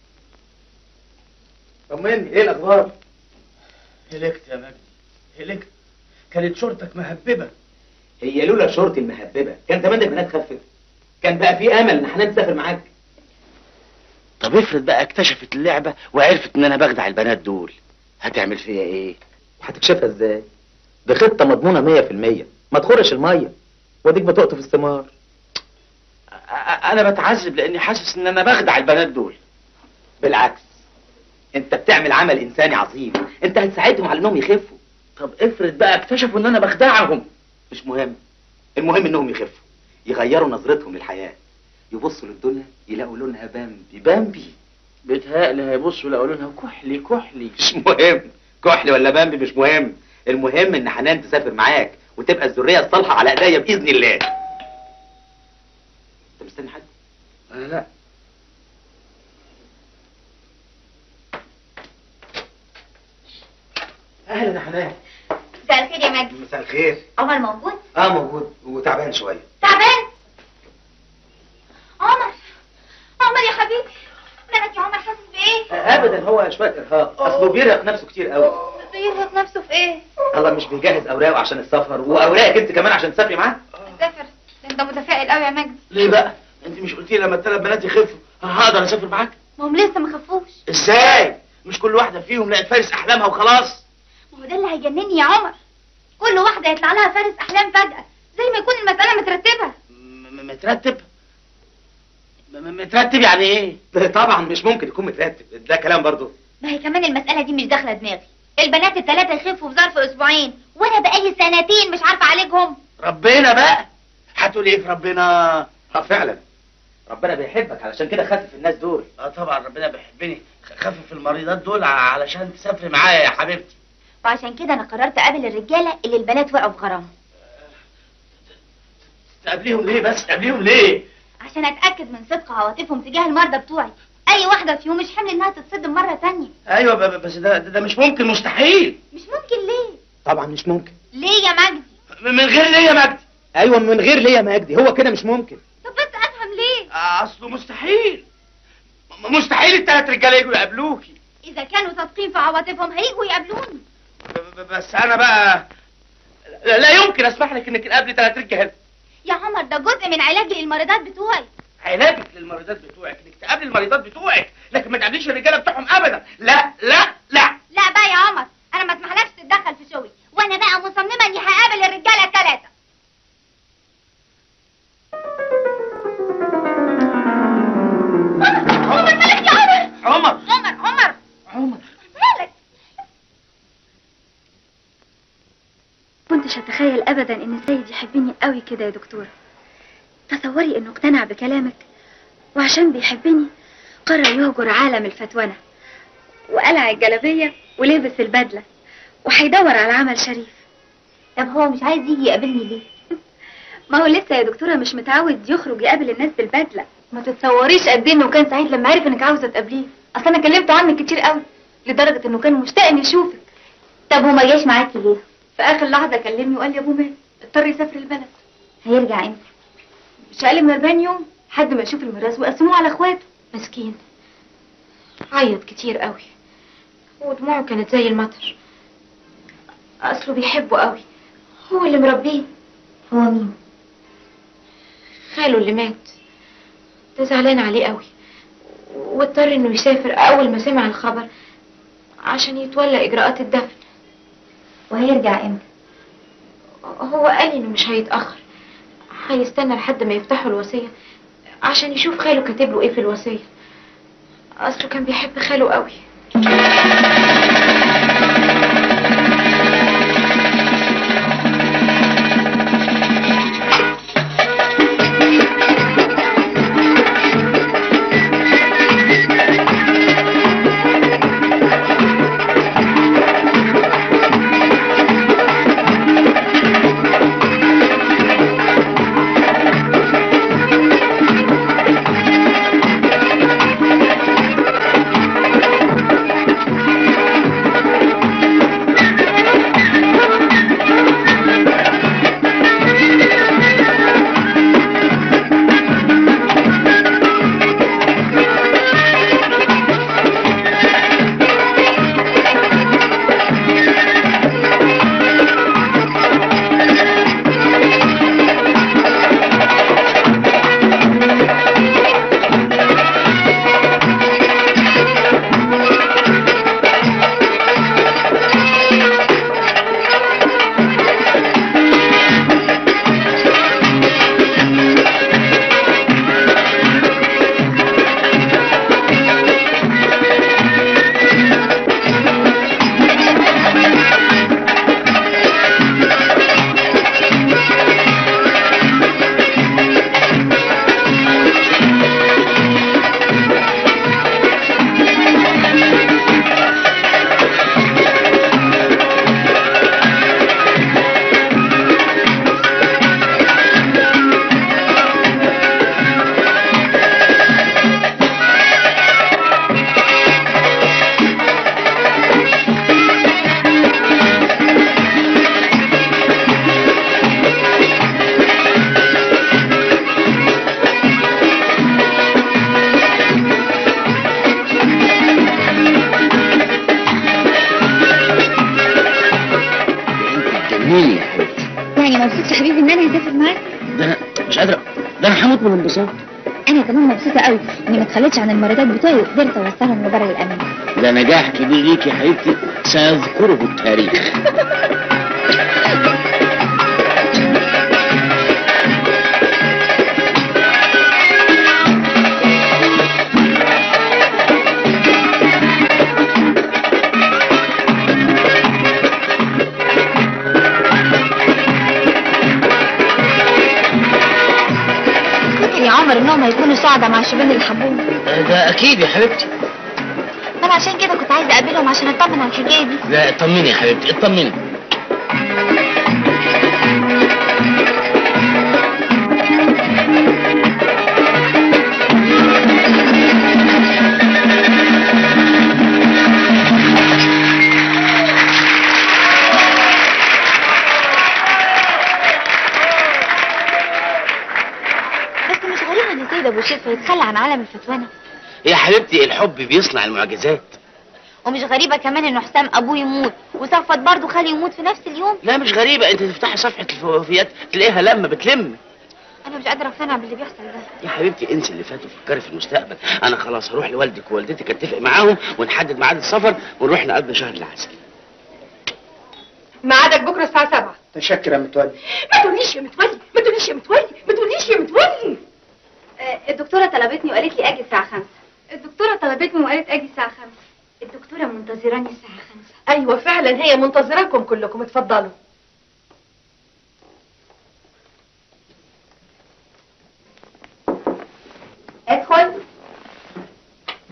طمني ايه الاخبار هلكت يا مجدي هلكت كانت شورتك مهببه هي لولا شورتي المهببه كان زمان البنات خفت كان بقى في امل ان حنان تسافر معاك طب افرض بقى اكتشفت اللعبه وعرفت ان انا بخدع البنات دول هتعمل فيا ايه وهتكشفها ازاي دي خطه مضمونه 100% ما تخرش الميه واديك بتقطف الثمار أ- انا بتعذب لاني حاسس ان انا بخدع البنات دول بالعكس انت بتعمل عمل انساني عظيم انت هتساعدهم على انهم يخفوا طب افرض بقى اكتشفوا ان انا بخدعهم مش مهم المهم انهم يخفوا يغيروا نظرتهم للحياه يبصوا للدنيا يلاقوا لونها بامبي بامبي بيتهيألي هيبصوا يلاقوا لونها كحلي كحلي مش مهم كحل ولا بامبي مش مهم المهم ان حنان تسافر معاك وتبقى الذريه الصالحه على ايديا باذن الله انت مستني حد انا لا اهلا يا حنان مساء الخير يا مجدي مساء الخير عمر موجود اه موجود وتعبان شويه تعبان عمر عمر يا حبيبي مالك يا عمر حاسس بايه ابدا هو شويه ارهاق اصله بيرهق نفسه كتير قوي بيرهق نفسه في ايه الله مش بيجهز اوراقه عشان السفر واوراقك انت كمان عشان تسافري معاه سافر ده انت متفائل قوي يا مجدي ليه بقى انت مش قلتي لما الثلاث بنات يخفوا هقدر اسافر معاك ما هم لسه ما خفوش ازاي مش كل واحده فيهم لقت فارس احلامها وخلاص ما هو ده اللي هيجنني يا عمر كل واحده يطلع لها فارس احلام فجاه زي ما يكون المساله مترتبه م- مترتب م- م- مترتب يعني ايه طبعا مش ممكن يكون مترتب ده كلام برضو ما هي كمان المساله دي مش داخله دماغي البنات الثلاثه يخفوا في ظرف اسبوعين وانا بقالي سنتين مش عارفه اعالجهم ربنا بقى هتقول ايه في ربنا اه فعلا ربنا بيحبك علشان كده خفف الناس دول اه طبعا ربنا بيحبني خ- خفف المريضات دول ع- علشان تسافري معايا يا حبيبتي وعشان كده انا قررت اقابل الرجاله اللي البنات وقعوا في غرامهم تقابليهم ليه بس تقابليهم ليه عشان اتاكد من صدق عواطفهم تجاه المرضى بتوعي اي واحده فيهم مش حمل انها تتصدم مره تانية ايوه ب- ب- بس ده ده ده مش ممكن مستحيل مش ممكن ليه طبعا مش ممكن ليه يا مجدي م- من غير ليه يا مجدي ايوه من غير ليه يا مجدي هو كده مش ممكن طب بس افهم ليه آه، اصله مستحيل م- مستحيل الثلاث رجاله يجوا يقابلوكي اذا كانوا صادقين في عواطفهم هيجوا يقابلوني ب- ب- بس انا بقى لا, لا يمكن اسمح لك انك تقابلي ثلاث رجاله يا عمر ده جزء من علاجي للمريضات بتوعي علاجك للمريضات بتوعك انك تقابلي المريضات بتوعك لكن ما تقابليش الرجاله بتوعهم ابدا لا لا لا لا بقى يا عمر انا ما اسمحلكش تتدخل في شغلي وانا بقى مصممه اني هقابل الرجاله الثلاثه عمر مالك يا عمر عمر عمر عمر عمر مالك كنتش اتخيل ابدا ان سيد يحبني قوي كده يا دكتورة تصوري انه اقتنع بكلامك وعشان بيحبني قرر يهجر عالم الفتونة وقلع الجلابية ولبس البدلة وهيدور على عمل شريف طب هو مش عايز يجي يقابلني ليه؟ ما هو لسه يا دكتورة مش متعود يخرج يقابل الناس بالبدلة ما تتصوريش قد ايه انه كان سعيد لما عرف انك عاوزة تقابليه اصل انا كلمته عنك كتير قوي لدرجة انه كان مشتاق ان يشوفك طب وما جاش معاكي ليه؟ في اخر لحظة كلمني وقال لي يا ابو مال اضطر يسافر البلد هيرجع امتى؟ مش اقل من 40 يوم لحد ما يشوف الميراث ويقسموه على اخواته مسكين عيط كتير قوي ودموعه كانت زي المطر اصله بيحبه قوي هو اللي مربيه هو مين خاله اللي مات ده زعلان عليه قوي واضطر انه يسافر اول ما سمع الخبر عشان يتولى اجراءات الدفن وهيرجع امتى هو قال انه مش هيتاخر هيستنى لحد ما يفتحوا الوصيه عشان يشوف خاله كاتب له ايه في الوصيه اصله كان بيحب خاله قوي جميل يا حبيبتي يعني مبسوط يا حبيبي ان انا هسافر معاك ده انا مش قادر ده انا هموت من الانبساط انا كمان مبسوطه قوي اني ما اتخليتش عن المراتات بتوعي وقدرت اوصلهم لبر الامان ده نجاح كبير ليك يا حبيبتي سيذكره التاريخ فاكر يا عمر انهم هيكونوا سعداء مع الشباب اللي حبوهم ده اكيد يا حبيبتي انا عشان كده كنت عايزه اقابلهم عشان اطمن على الحكايه دي لا اطمني يا حبيبتي اطمني بس مش غريب ان سيد ابو شفا يتخلى عن عالم الفتوانه يا حبيبتي الحب بيصنع المعجزات ومش غريبه كمان ان حسام ابوه يموت وصفت برضه خالي يموت في نفس اليوم لا مش غريبة انت تفتحي صفحة الوفيات تلاقيها لما بتلم انا مش قادره اقتنع باللي بيحصل ده يا حبيبتي انسي اللي فات وفكري في المستقبل انا خلاص هروح لوالدك ووالدتك اتفق معاهم ونحدد ميعاد السفر ونروح نقضي شهر العسل ميعادك بكره الساعه 7 تشكر يا متولي ما تقوليش يا متولي ما تقوليش يا متولي ما تقوليش يا متولي الدكتوره طلبتني وقالت لي اجي الساعه 5 الدكتوره طلبتني وقالت اجي الساعه 5 الدكتوره منتظراني الساعه 5 ايوه فعلا هي منتظراكم كلكم اتفضلوا ادخل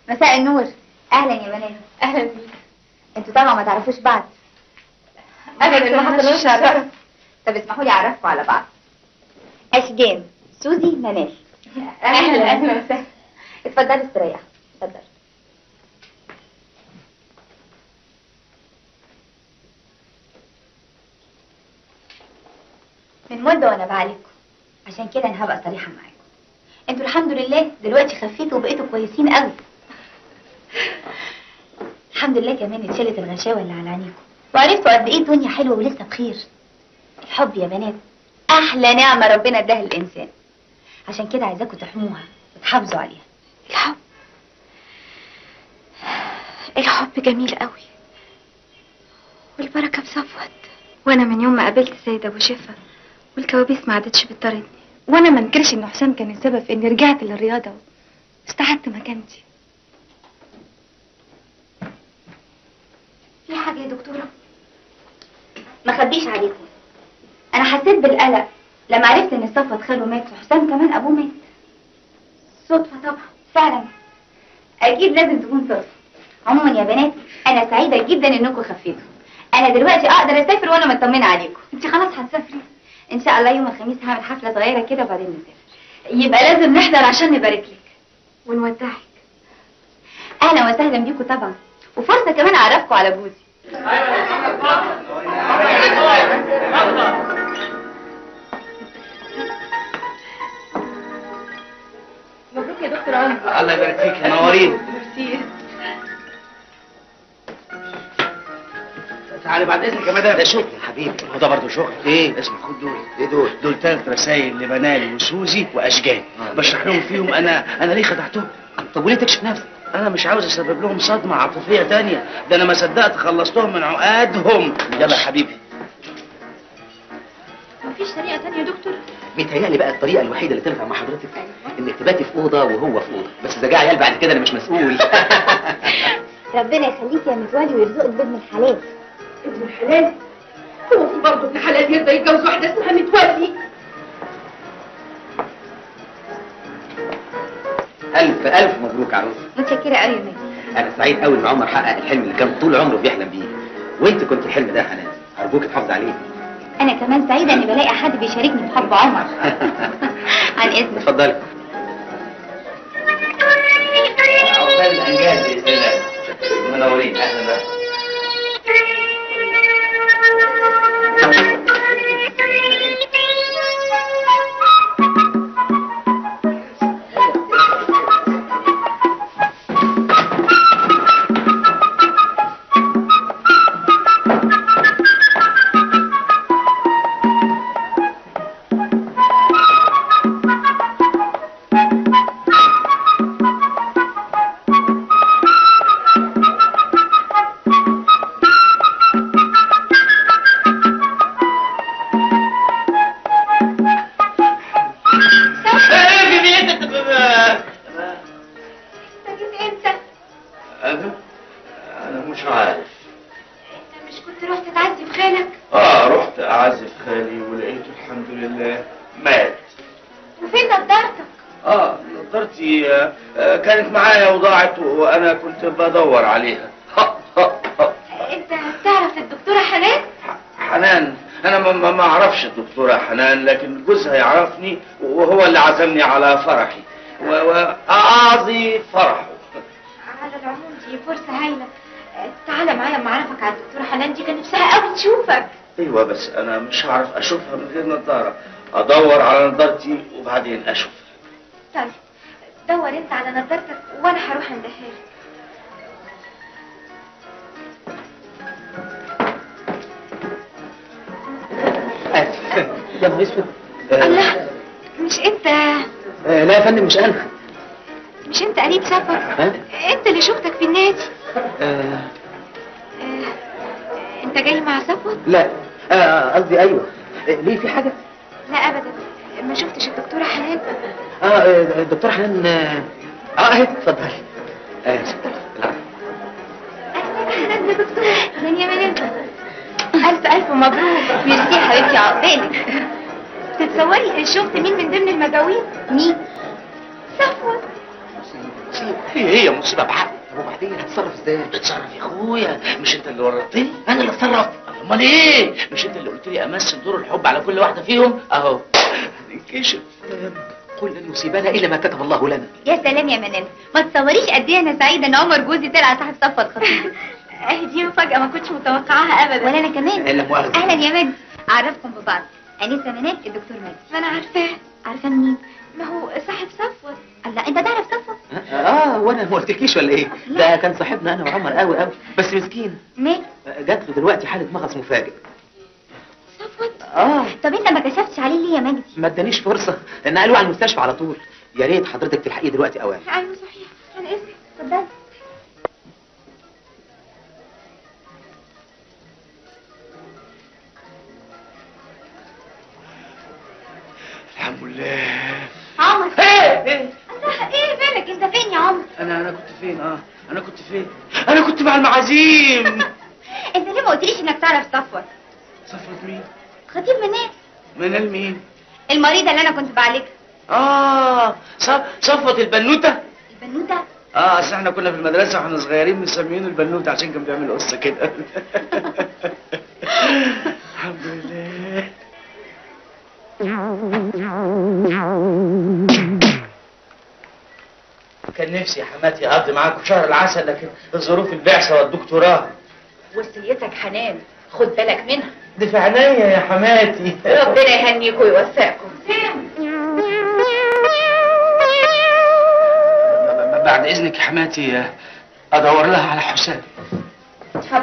مساء النور اهلا يا بنات اهلا بيك انتوا طبعا ما تعرفوش بعض أبداً، ما ما حصلوش حصلوش شرف طب اسمحوا لي اعرفكم على بعض اشجان سوزي منال اهلا اهلا وسهلا اتفضلي استريحي اتفضلي من مدة وانا بعالجكم عشان كده انا هبقى صريحة معاكم انتوا الحمد لله دلوقتي خفيتوا وبقيتوا كويسين قوي الحمد لله كمان اتشالت الغشاوة اللي على عينيكم وعرفتوا قد ايه الدنيا حلوة ولسه بخير الحب يا بنات احلى نعمة ربنا اداها للانسان عشان كده عايزاكم تحموها وتحافظوا عليها الحب الحب جميل قوي والبركة في صفوت وانا من يوم ما قابلت سيد ابو شفا والكوابيس ما عادتش بتطاردني وانا ما انكرش ان حسام كان السبب في اني رجعت للرياضة واستعدت مكانتي في حاجة يا دكتورة ما خبيش عليكم انا حسيت بالقلق لما عرفت ان صفوت خاله مات وحسام كمان ابوه مات صدفة طبعا فعلا اكيد لازم تكون صدفة عموما يا بنات انا سعيدة جدا انكم خفيتوا انا دلوقتي اقدر اسافر وانا مطمنة عليكم انت خلاص هتسافري ان شاء الله يوم الخميس هعمل حفلة صغيرة كده وبعدين نسافر يبقى لازم نحضر عشان نبارك لك ونودعك اهلا وسهلا بيكم طبعا وفرصة كمان اعرفكم على جوزي مبروك يا دكتور عمرو الله يبارك فيك منورين ميرسي تعالى بعد اذنك يا مدام ده شغل يا حبيبي هو ده برضه شغل ايه اسمع خد دول ايه دول دول ثلاث رسائل لبنال وسوزي واشجان بشرح لهم فيهم انا انا ليه خدعتهم طب وليه تكشف نفسك انا مش عاوز اسبب لهم صدمه عاطفيه تانية ده انا ما صدقت خلصتهم من عقادهم يلا يا حبيبي مفيش طريقة تانية يا دكتور متهيألي بقى الطريقة الوحيدة اللي تنفع مع حضرتك انك تباتي في أوضة وهو في أوضة بس إذا جه عيال بعد كده أنا مش مسؤول ربنا يخليك يا متولي ويرزقك بابن الحلال ابن الحلال هو في برضه ابن حلال يرضى يتجوز واحدة اسمها متولي ألف ألف مبروك عروسة متشكرة قوي يا مجدي أنا سعيد قوي إن عمر حقق الحلم اللي كان طول عمره بيحلم بيه وأنت كنت الحلم ده يا حنان أرجوك تحافظ عليه انا كمان سعيدة اني بلاقي حد بيشاركني في حب عمر عن اذنك اتفضلي عقبال الانجاز باذن الله منورين اهلا بقى جيت امتى؟ انا انا مش عارف مش كنت رحت تعزي في خالك؟ اه رحت اعزف خالي ولقيته الحمد لله مات وفين نضارتك؟ اه نظارتي آه، آه، كانت معايا وضاعت وانا كنت بدور عليها انت تعرف الدكتورة حنان؟ حنان انا ما- ما ما اعرفش الدكتوره حنان لكن جوزها يعرفني وهو اللي عزمني على فرحي و- واعظي فرحه على العموم دي فرصة هايلة تعالى معايا اما اعرفك على الدكتورة حنان دي كان نفسها قوي تشوفك ايوه بس انا مش هعرف اشوفها من غير نظاره ادور على نظارتي وبعدين اشوف طيب دور انت على نظارتك وانا هروح عند خالك يا نهار اسود الله مش انت آه، لا يا فندم مش انا مش انت قريب سفر ها؟ انت اللي شفتك في النادي آه، اه، انت جاي مع صفوت لا آه، قصدي ايوه آه، ليه في حاجه لا ابدا ما شفتش الدكتوره حنان اه آه، الدكتور حنان اه آه، اهي اتفضلي آه، اتفضلي. حنان يا دكتوره حنان يا منال الف الف مبروك ميرسي يا حبيبتي عقبالك تتصوري شفت مين من ضمن المجاويب مين صفوت هي هي مصيبه بحق طب وبعدين هتتصرف ازاي؟ تتصرف يا اخويا مش انت اللي ورطتني انا اللي اتصرف امال ايه مش انت اللي قلت لي امثل دور الحب على كل واحده فيهم اهو انكشف قل لن يصيبنا الا ما كتب الله لنا يا سلام يا منال ما تصوريش قد ايه انا سعيده ان عمر جوزي طلع صاحب صفوت خطيب اه دي مفاجاه ما كنتش متوقعاها ابدا ولا انا كمان لا مؤاخذة. اهلا يا مجدي اعرفكم ببعض انسه منال الدكتور مجدي ما انا عارفاه عارفاه منين ما هو صاحب صفوت الله انت تعرف صفوت اه وانا ما قلتلكيش ولا ايه؟ ده كان صاحبنا انا وعمر قوي قوي بس مسكين مين جات له دلوقتي حاله مغص مفاجئ صفوت اه طب انت ما كشفتش عليه ليه يا مجدي ما ادانيش فرصه لان قالوا على المستشفى على طول يا ريت حضرتك تلحقيه دلوقتي اوان ايوه صحيح انا اسف اتفضل الحمد لله عمر ايه ايه الله ايه فينك انت فين يا عمر انا انا كنت فين اه انا كنت فين انا كنت مع المعازيم انت ليه ما قلتليش انك تعرف صفوت صفوت مين خطيب منال منال مين المريضه اللي انا كنت بعالجها اه صف صفوت البنوته البنوته اه اصل احنا كنا في المدرسه واحنا صغيرين مسمينه البنوت عشان كان بيعمل قصه كده الحمد لله كان نفسي يا حماتي اقضي معاكم شهر العسل لكن ظروف البعثه والدكتوراه وصيتك حنان خد بالك منها دي في عينيا يا حماتي ربنا يهنيكم ويوفقكم بعد اذنك يا حماتي ادور لها على حسام اتفضل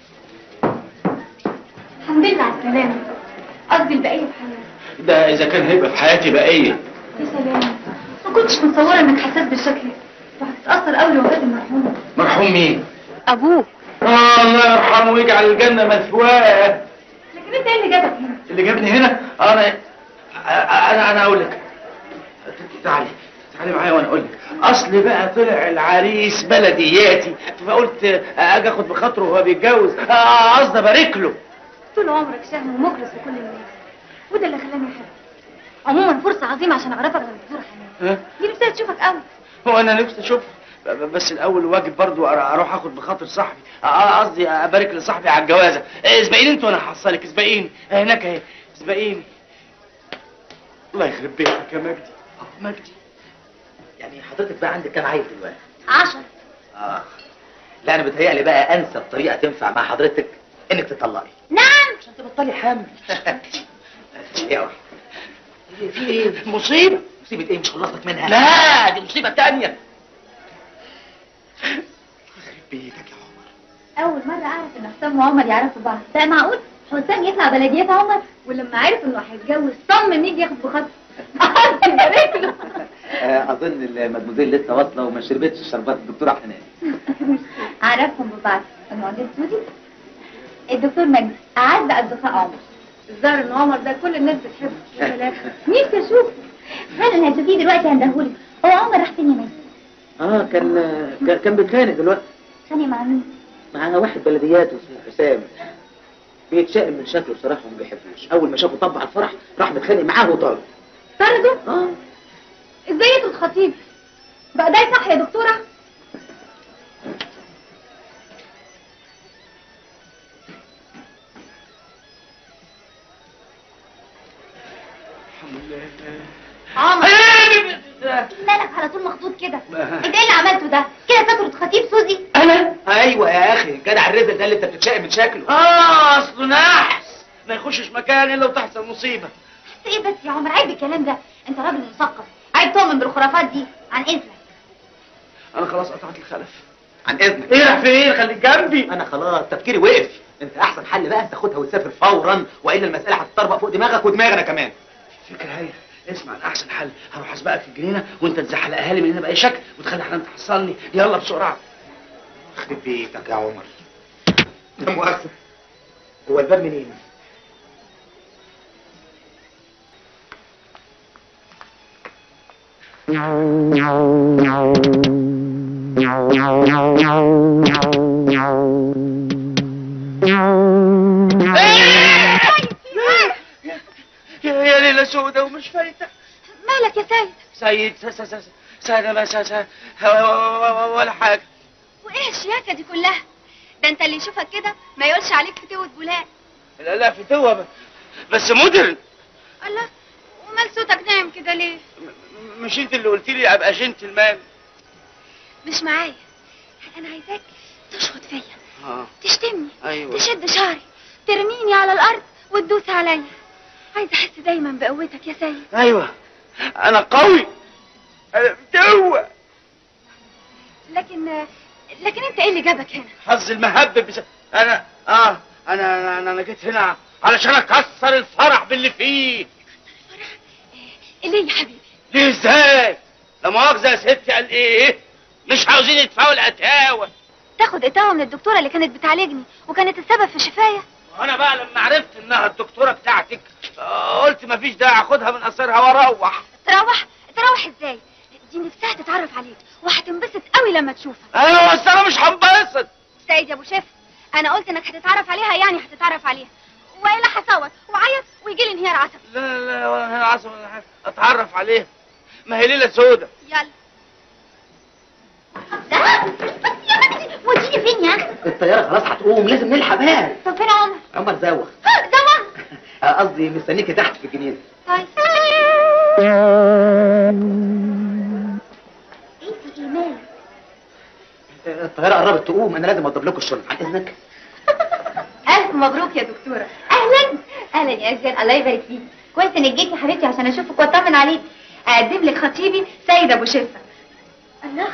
الحمد لله على السلامه قصدي البقيه في حياتي ده اذا كان هيبقى في حياتي بقيه يا سلام ما كنتش متصوره انك حساس بالشكل ده وهتتاثر قوي لوفاه المرحوم مرحوم مين ابوه آه الله يرحمه ويجعل الجنه مثواه لكن انت ايه اللي جابك هنا اللي جابني هنا انا انا انا اقول لك تعالي تعالي معايا وانا اقول لك اصل بقى طلع العريس بلدياتي فقلت اجي اخد بخاطره وهو بيتجوز آه، قصدي ابارك له طول عمرك شهم ومخلص لكل الناس وده اللي خلاني احبك عموما فرصه عظيمه عشان اعرفك على الدكتور حنان ها؟ دي نفسها تشوفك قوي هو انا نفسي اشوف ب- ب- بس الاول واجب برضو أر- اروح اخد بخاطر صاحبي آه، قصدي ابارك لصاحبي على الجوازه آه، اسبقيني انت وانا هحصلك اسبقيني آه، هناك اهي اسبقيني الله يخرب بيتك يا مجدي آه، مجدي يعني حضرتك بقى عندك كام عيل دلوقتي؟ عشر اه لا انا بتهيألي بقى انسب طريقه تنفع مع حضرتك انك تطلقي نعم عشان تبطلي حمل يا واحد في ايه مصيبه مصيبه ايه مش خلصتك منها لا دي مصيبه تانية بيتك يا اول مره اعرف ان حسام وعمر يعرفوا بعض ده معقول حسام يطلع بلديات عمر ولما عرف انه هيتجوز صمم يجي ياخد بخاطره قصدي بارك له آه، اظن المدموزيل لسه واصله وما شربتش شربات الدكتوره حنان اعرفهم ببعض المعجب سودي الدكتور مجدي اعز اصدقاء عمر الظاهر ان عمر ده كل الناس بتحبه يا سلام نفسي اشوفه حالا هتشوفيه دلوقتي هندهولك هو عمر راح فين يا مجدي اه كان كان- كان بيتخانق دلوقتي ثانيه مع مين مع واحد بلديات اسمه حسام بيتشائم من شكله بصراحه وما بيحبوش اول ما شافه طبع الفرح راح متخانق معاه وطرد طرده اه ازاي يطرد خطيب بقى ده صح يا دكتوره الحمد لله عمر مالك على طول مخطوط كده انت ايه اللي عملته ده كده تطرد خطيب سوزي انا ايوه يا اخي جدع الرزق ده اللي انت بتتشائم من شكله اه اصله نحس ما يخشش مكان الا وتحصل مصيبه بس ايه بس يا عمر عيب الكلام ده انت راجل مثقف عيب تؤمن بالخرافات دي عن اذنك انا خلاص قطعت الخلف عن اذنك ايه راح فين خليك جنبي انا خلاص تفكيري وقف انت احسن حل بقى تاخدها وتسافر فورا والا المساله هتطربق فوق دماغك ودماغنا كمان فكرة هايلة اسمع انا احسن حل هروح اسبقك في الجنينه وانت تزحل اهالي من هنا باي شكل وتخلي حنان تحصلني يلا بسرعه يخرب بيتك يا عمر لا مؤاخذه هو الباب منين؟ يا يا ليله سودة ومش فايته مالك يا سيد سيد س- س- س- سنة ما سنة ولا حاجة وايه الشياكه دي كلها ده انت اللي يشوفك كده ما يقولش عليك فتوة بولاد لا لا فتوة بس مودرن الله ومال صوتك ناعم كده ليه مش انت اللي قلت لي ابقى جنتلمان مش معايا انا عايزاك تشخط فيا اه تشتمني ايوه تشد شعري ترميني على الارض وتدوس عليا عايزه احس دايما بقوتك يا سيد ايوه انا قوي انا فتوة لكن لكن انت ايه اللي جابك هنا حظ المهبب بس... انا اه انا انا انا جيت هنا علشان اكسر الفرح باللي فيه ليه يا حبيبي ليه ازاي لا مؤاخذه يا ستي قال ايه مش عاوزين يدفعوا الاتاوه تاخد اتاوه من الدكتوره اللي كانت بتعالجني وكانت السبب في شفايا وانا بقى لما عرفت انها الدكتوره بتاعتك آه، قلت مفيش داعي اخدها من قصرها واروح تروح تروح ازاي دي نفسها تتعرف عليك وهتنبسط قوي لما تشوفك ايوه بس انا مش هنبسط سيد يا ابو شيف انا قلت انك هتتعرف عليها يعني هتتعرف عليها والا هصوت وعيط ويجي لي انهيار عصبي لا لا ولا هنا عصب ولا حاجه اتعرف عليه ما هي ليله سودة يلا وديني فين يا اخي الطيارة خلاص هتقوم لازم نلحق بقى طب فين عمر عمر زوغ طبعا آه، قصدي مستنيكي تحت في الجنينة طيب ايه في ايه مالك الطيارة قربت تقوم انا لازم اضرب لكم الشنط عن اذنك الف مبروك يا دكتوره اهلا اهلا يا ازيان الله يبارك فيك كويس انك جيتي يا حبيبتي عشان اشوفك واطمن عليك اقدم لك خطيبي سيد ابو شفه الله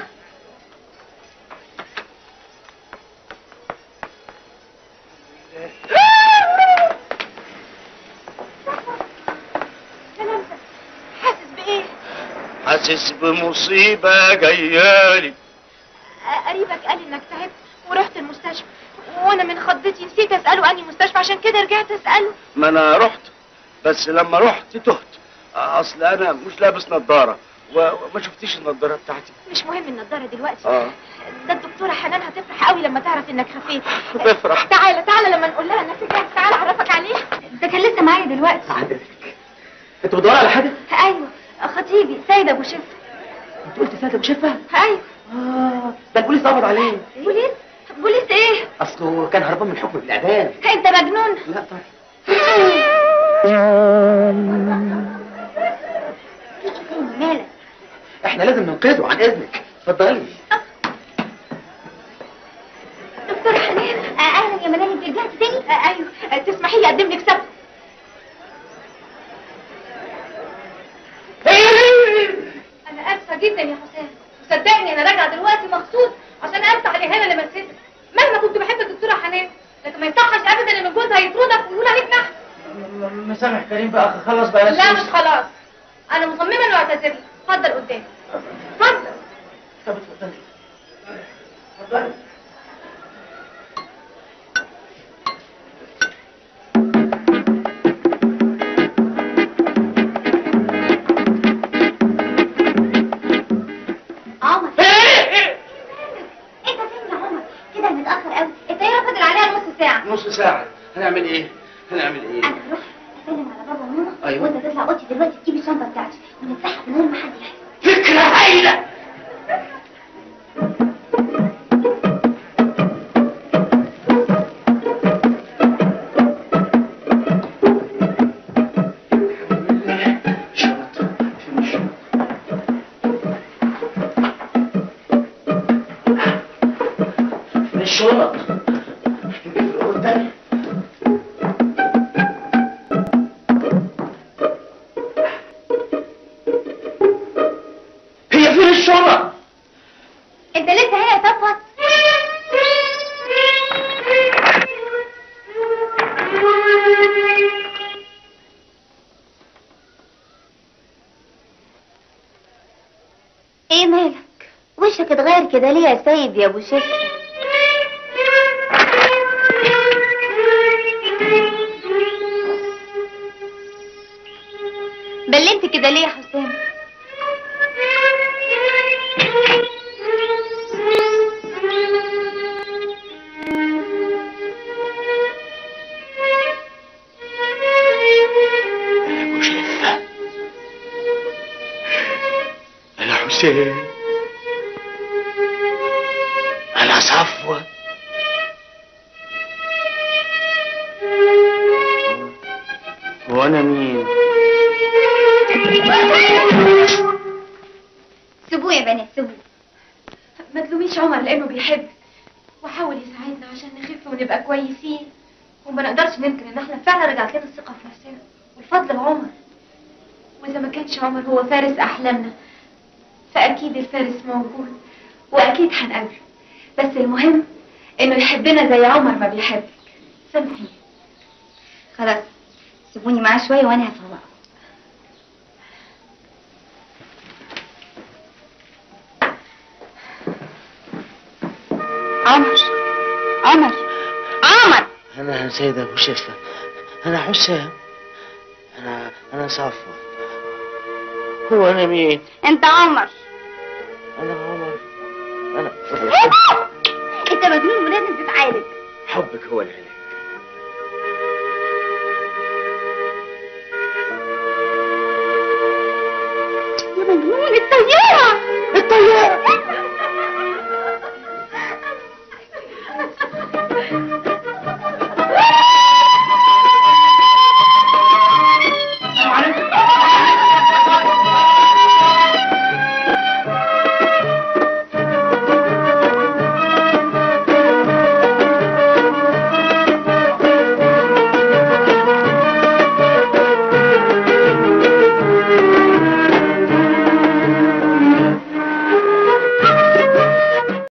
حاسس بايه حاسس بمصيبه جايالي قريبك قال انك تعبت ورحت المستشفى وانا من خضتي نسيت اساله اني مستشفى عشان كده رجعت اساله ما انا رحت بس لما رحت تهت اصل انا مش لابس نظاره و- وما شفتيش النظاره بتاعتي مش مهم النضاره دلوقتي اه ده الدكتوره حنان هتفرح قوي لما تعرف انك خفيت تفرح تعالى تعالى لما نقول لها انك رجعت تعالى اعرفك عليه ده كان لسه معايا دلوقتي انت بتدور على حاجة؟ ايوه خطيبي سيد ابو شفه انت قلت سيد ابو شفه؟ ايوه اه ده البوليس قبض عليه بوليس بوليس ايه اصله كان هربان من الحكم بالاعدام انت مجنون لا طبعا مالك احنا لازم ننقذه عن اذنك اتفضلي دكتور حنان آه، اهلا يا منال انت رجعتي تاني آه، ايوه آه، تسمحي لي اقدم لك سبت انا اسفه جدا يا حسام وصدقني انا راجعه دلوقتي مخصوص عشان افتح الاهانه اللي مسيتك مهما كنت بحب الدكتوره حنان لكن ما يصحش ابدا ان جوزها يطردك ويقول عليك نحس مسامح كريم بقى خلص بقى لا مش خلاص انا مصممه انه اعتذر لي اتفضل قدامي اتفضل طب اتفضلي اتفضلي عمر انت فين يا عمر كده متاخر قوي الطياره فاضل عليها نص ساعه نص ساعه هنعمل ايه هنعمل ايه انا هروح اسلم على بابا وماما أيوة. وانت تطلع اوضتي دلوقتي تجيب الشنطه بتاعتي ونتسحب من غير ما حد يحس فكره هايله الشنط قدامي هي فين الشنط انت لسه هنا يا صفوت ايه مالك وشك اتغير كده ليه يا سيد يا ابو شيخ بلنت كده ليه يا حسام انا حسام حسين انا صفوة وانا مين سيبوه يا بنات سيبوه ما تلوميش عمر لانه بيحبك وحاول يساعدنا عشان نخف ونبقى كويسين وما نقدرش ننكر ان احنا فعلا رجعت لنا الثقه في نفسنا والفضل لعمر واذا ما كانش عمر هو فارس احلامنا فاكيد الفارس موجود واكيد هنقابله بس المهم انه يحبنا زي عمر ما بيحبك سامحيني خلاص سيبوني معاه شويه وانا هفوقه عمر عمر عمر انا سيد ابو شفا انا حسام انا انا صفوة هو انا مين انت عمر انا عمر انا انت مجنون ولازم تتعالج حبك هو العلاج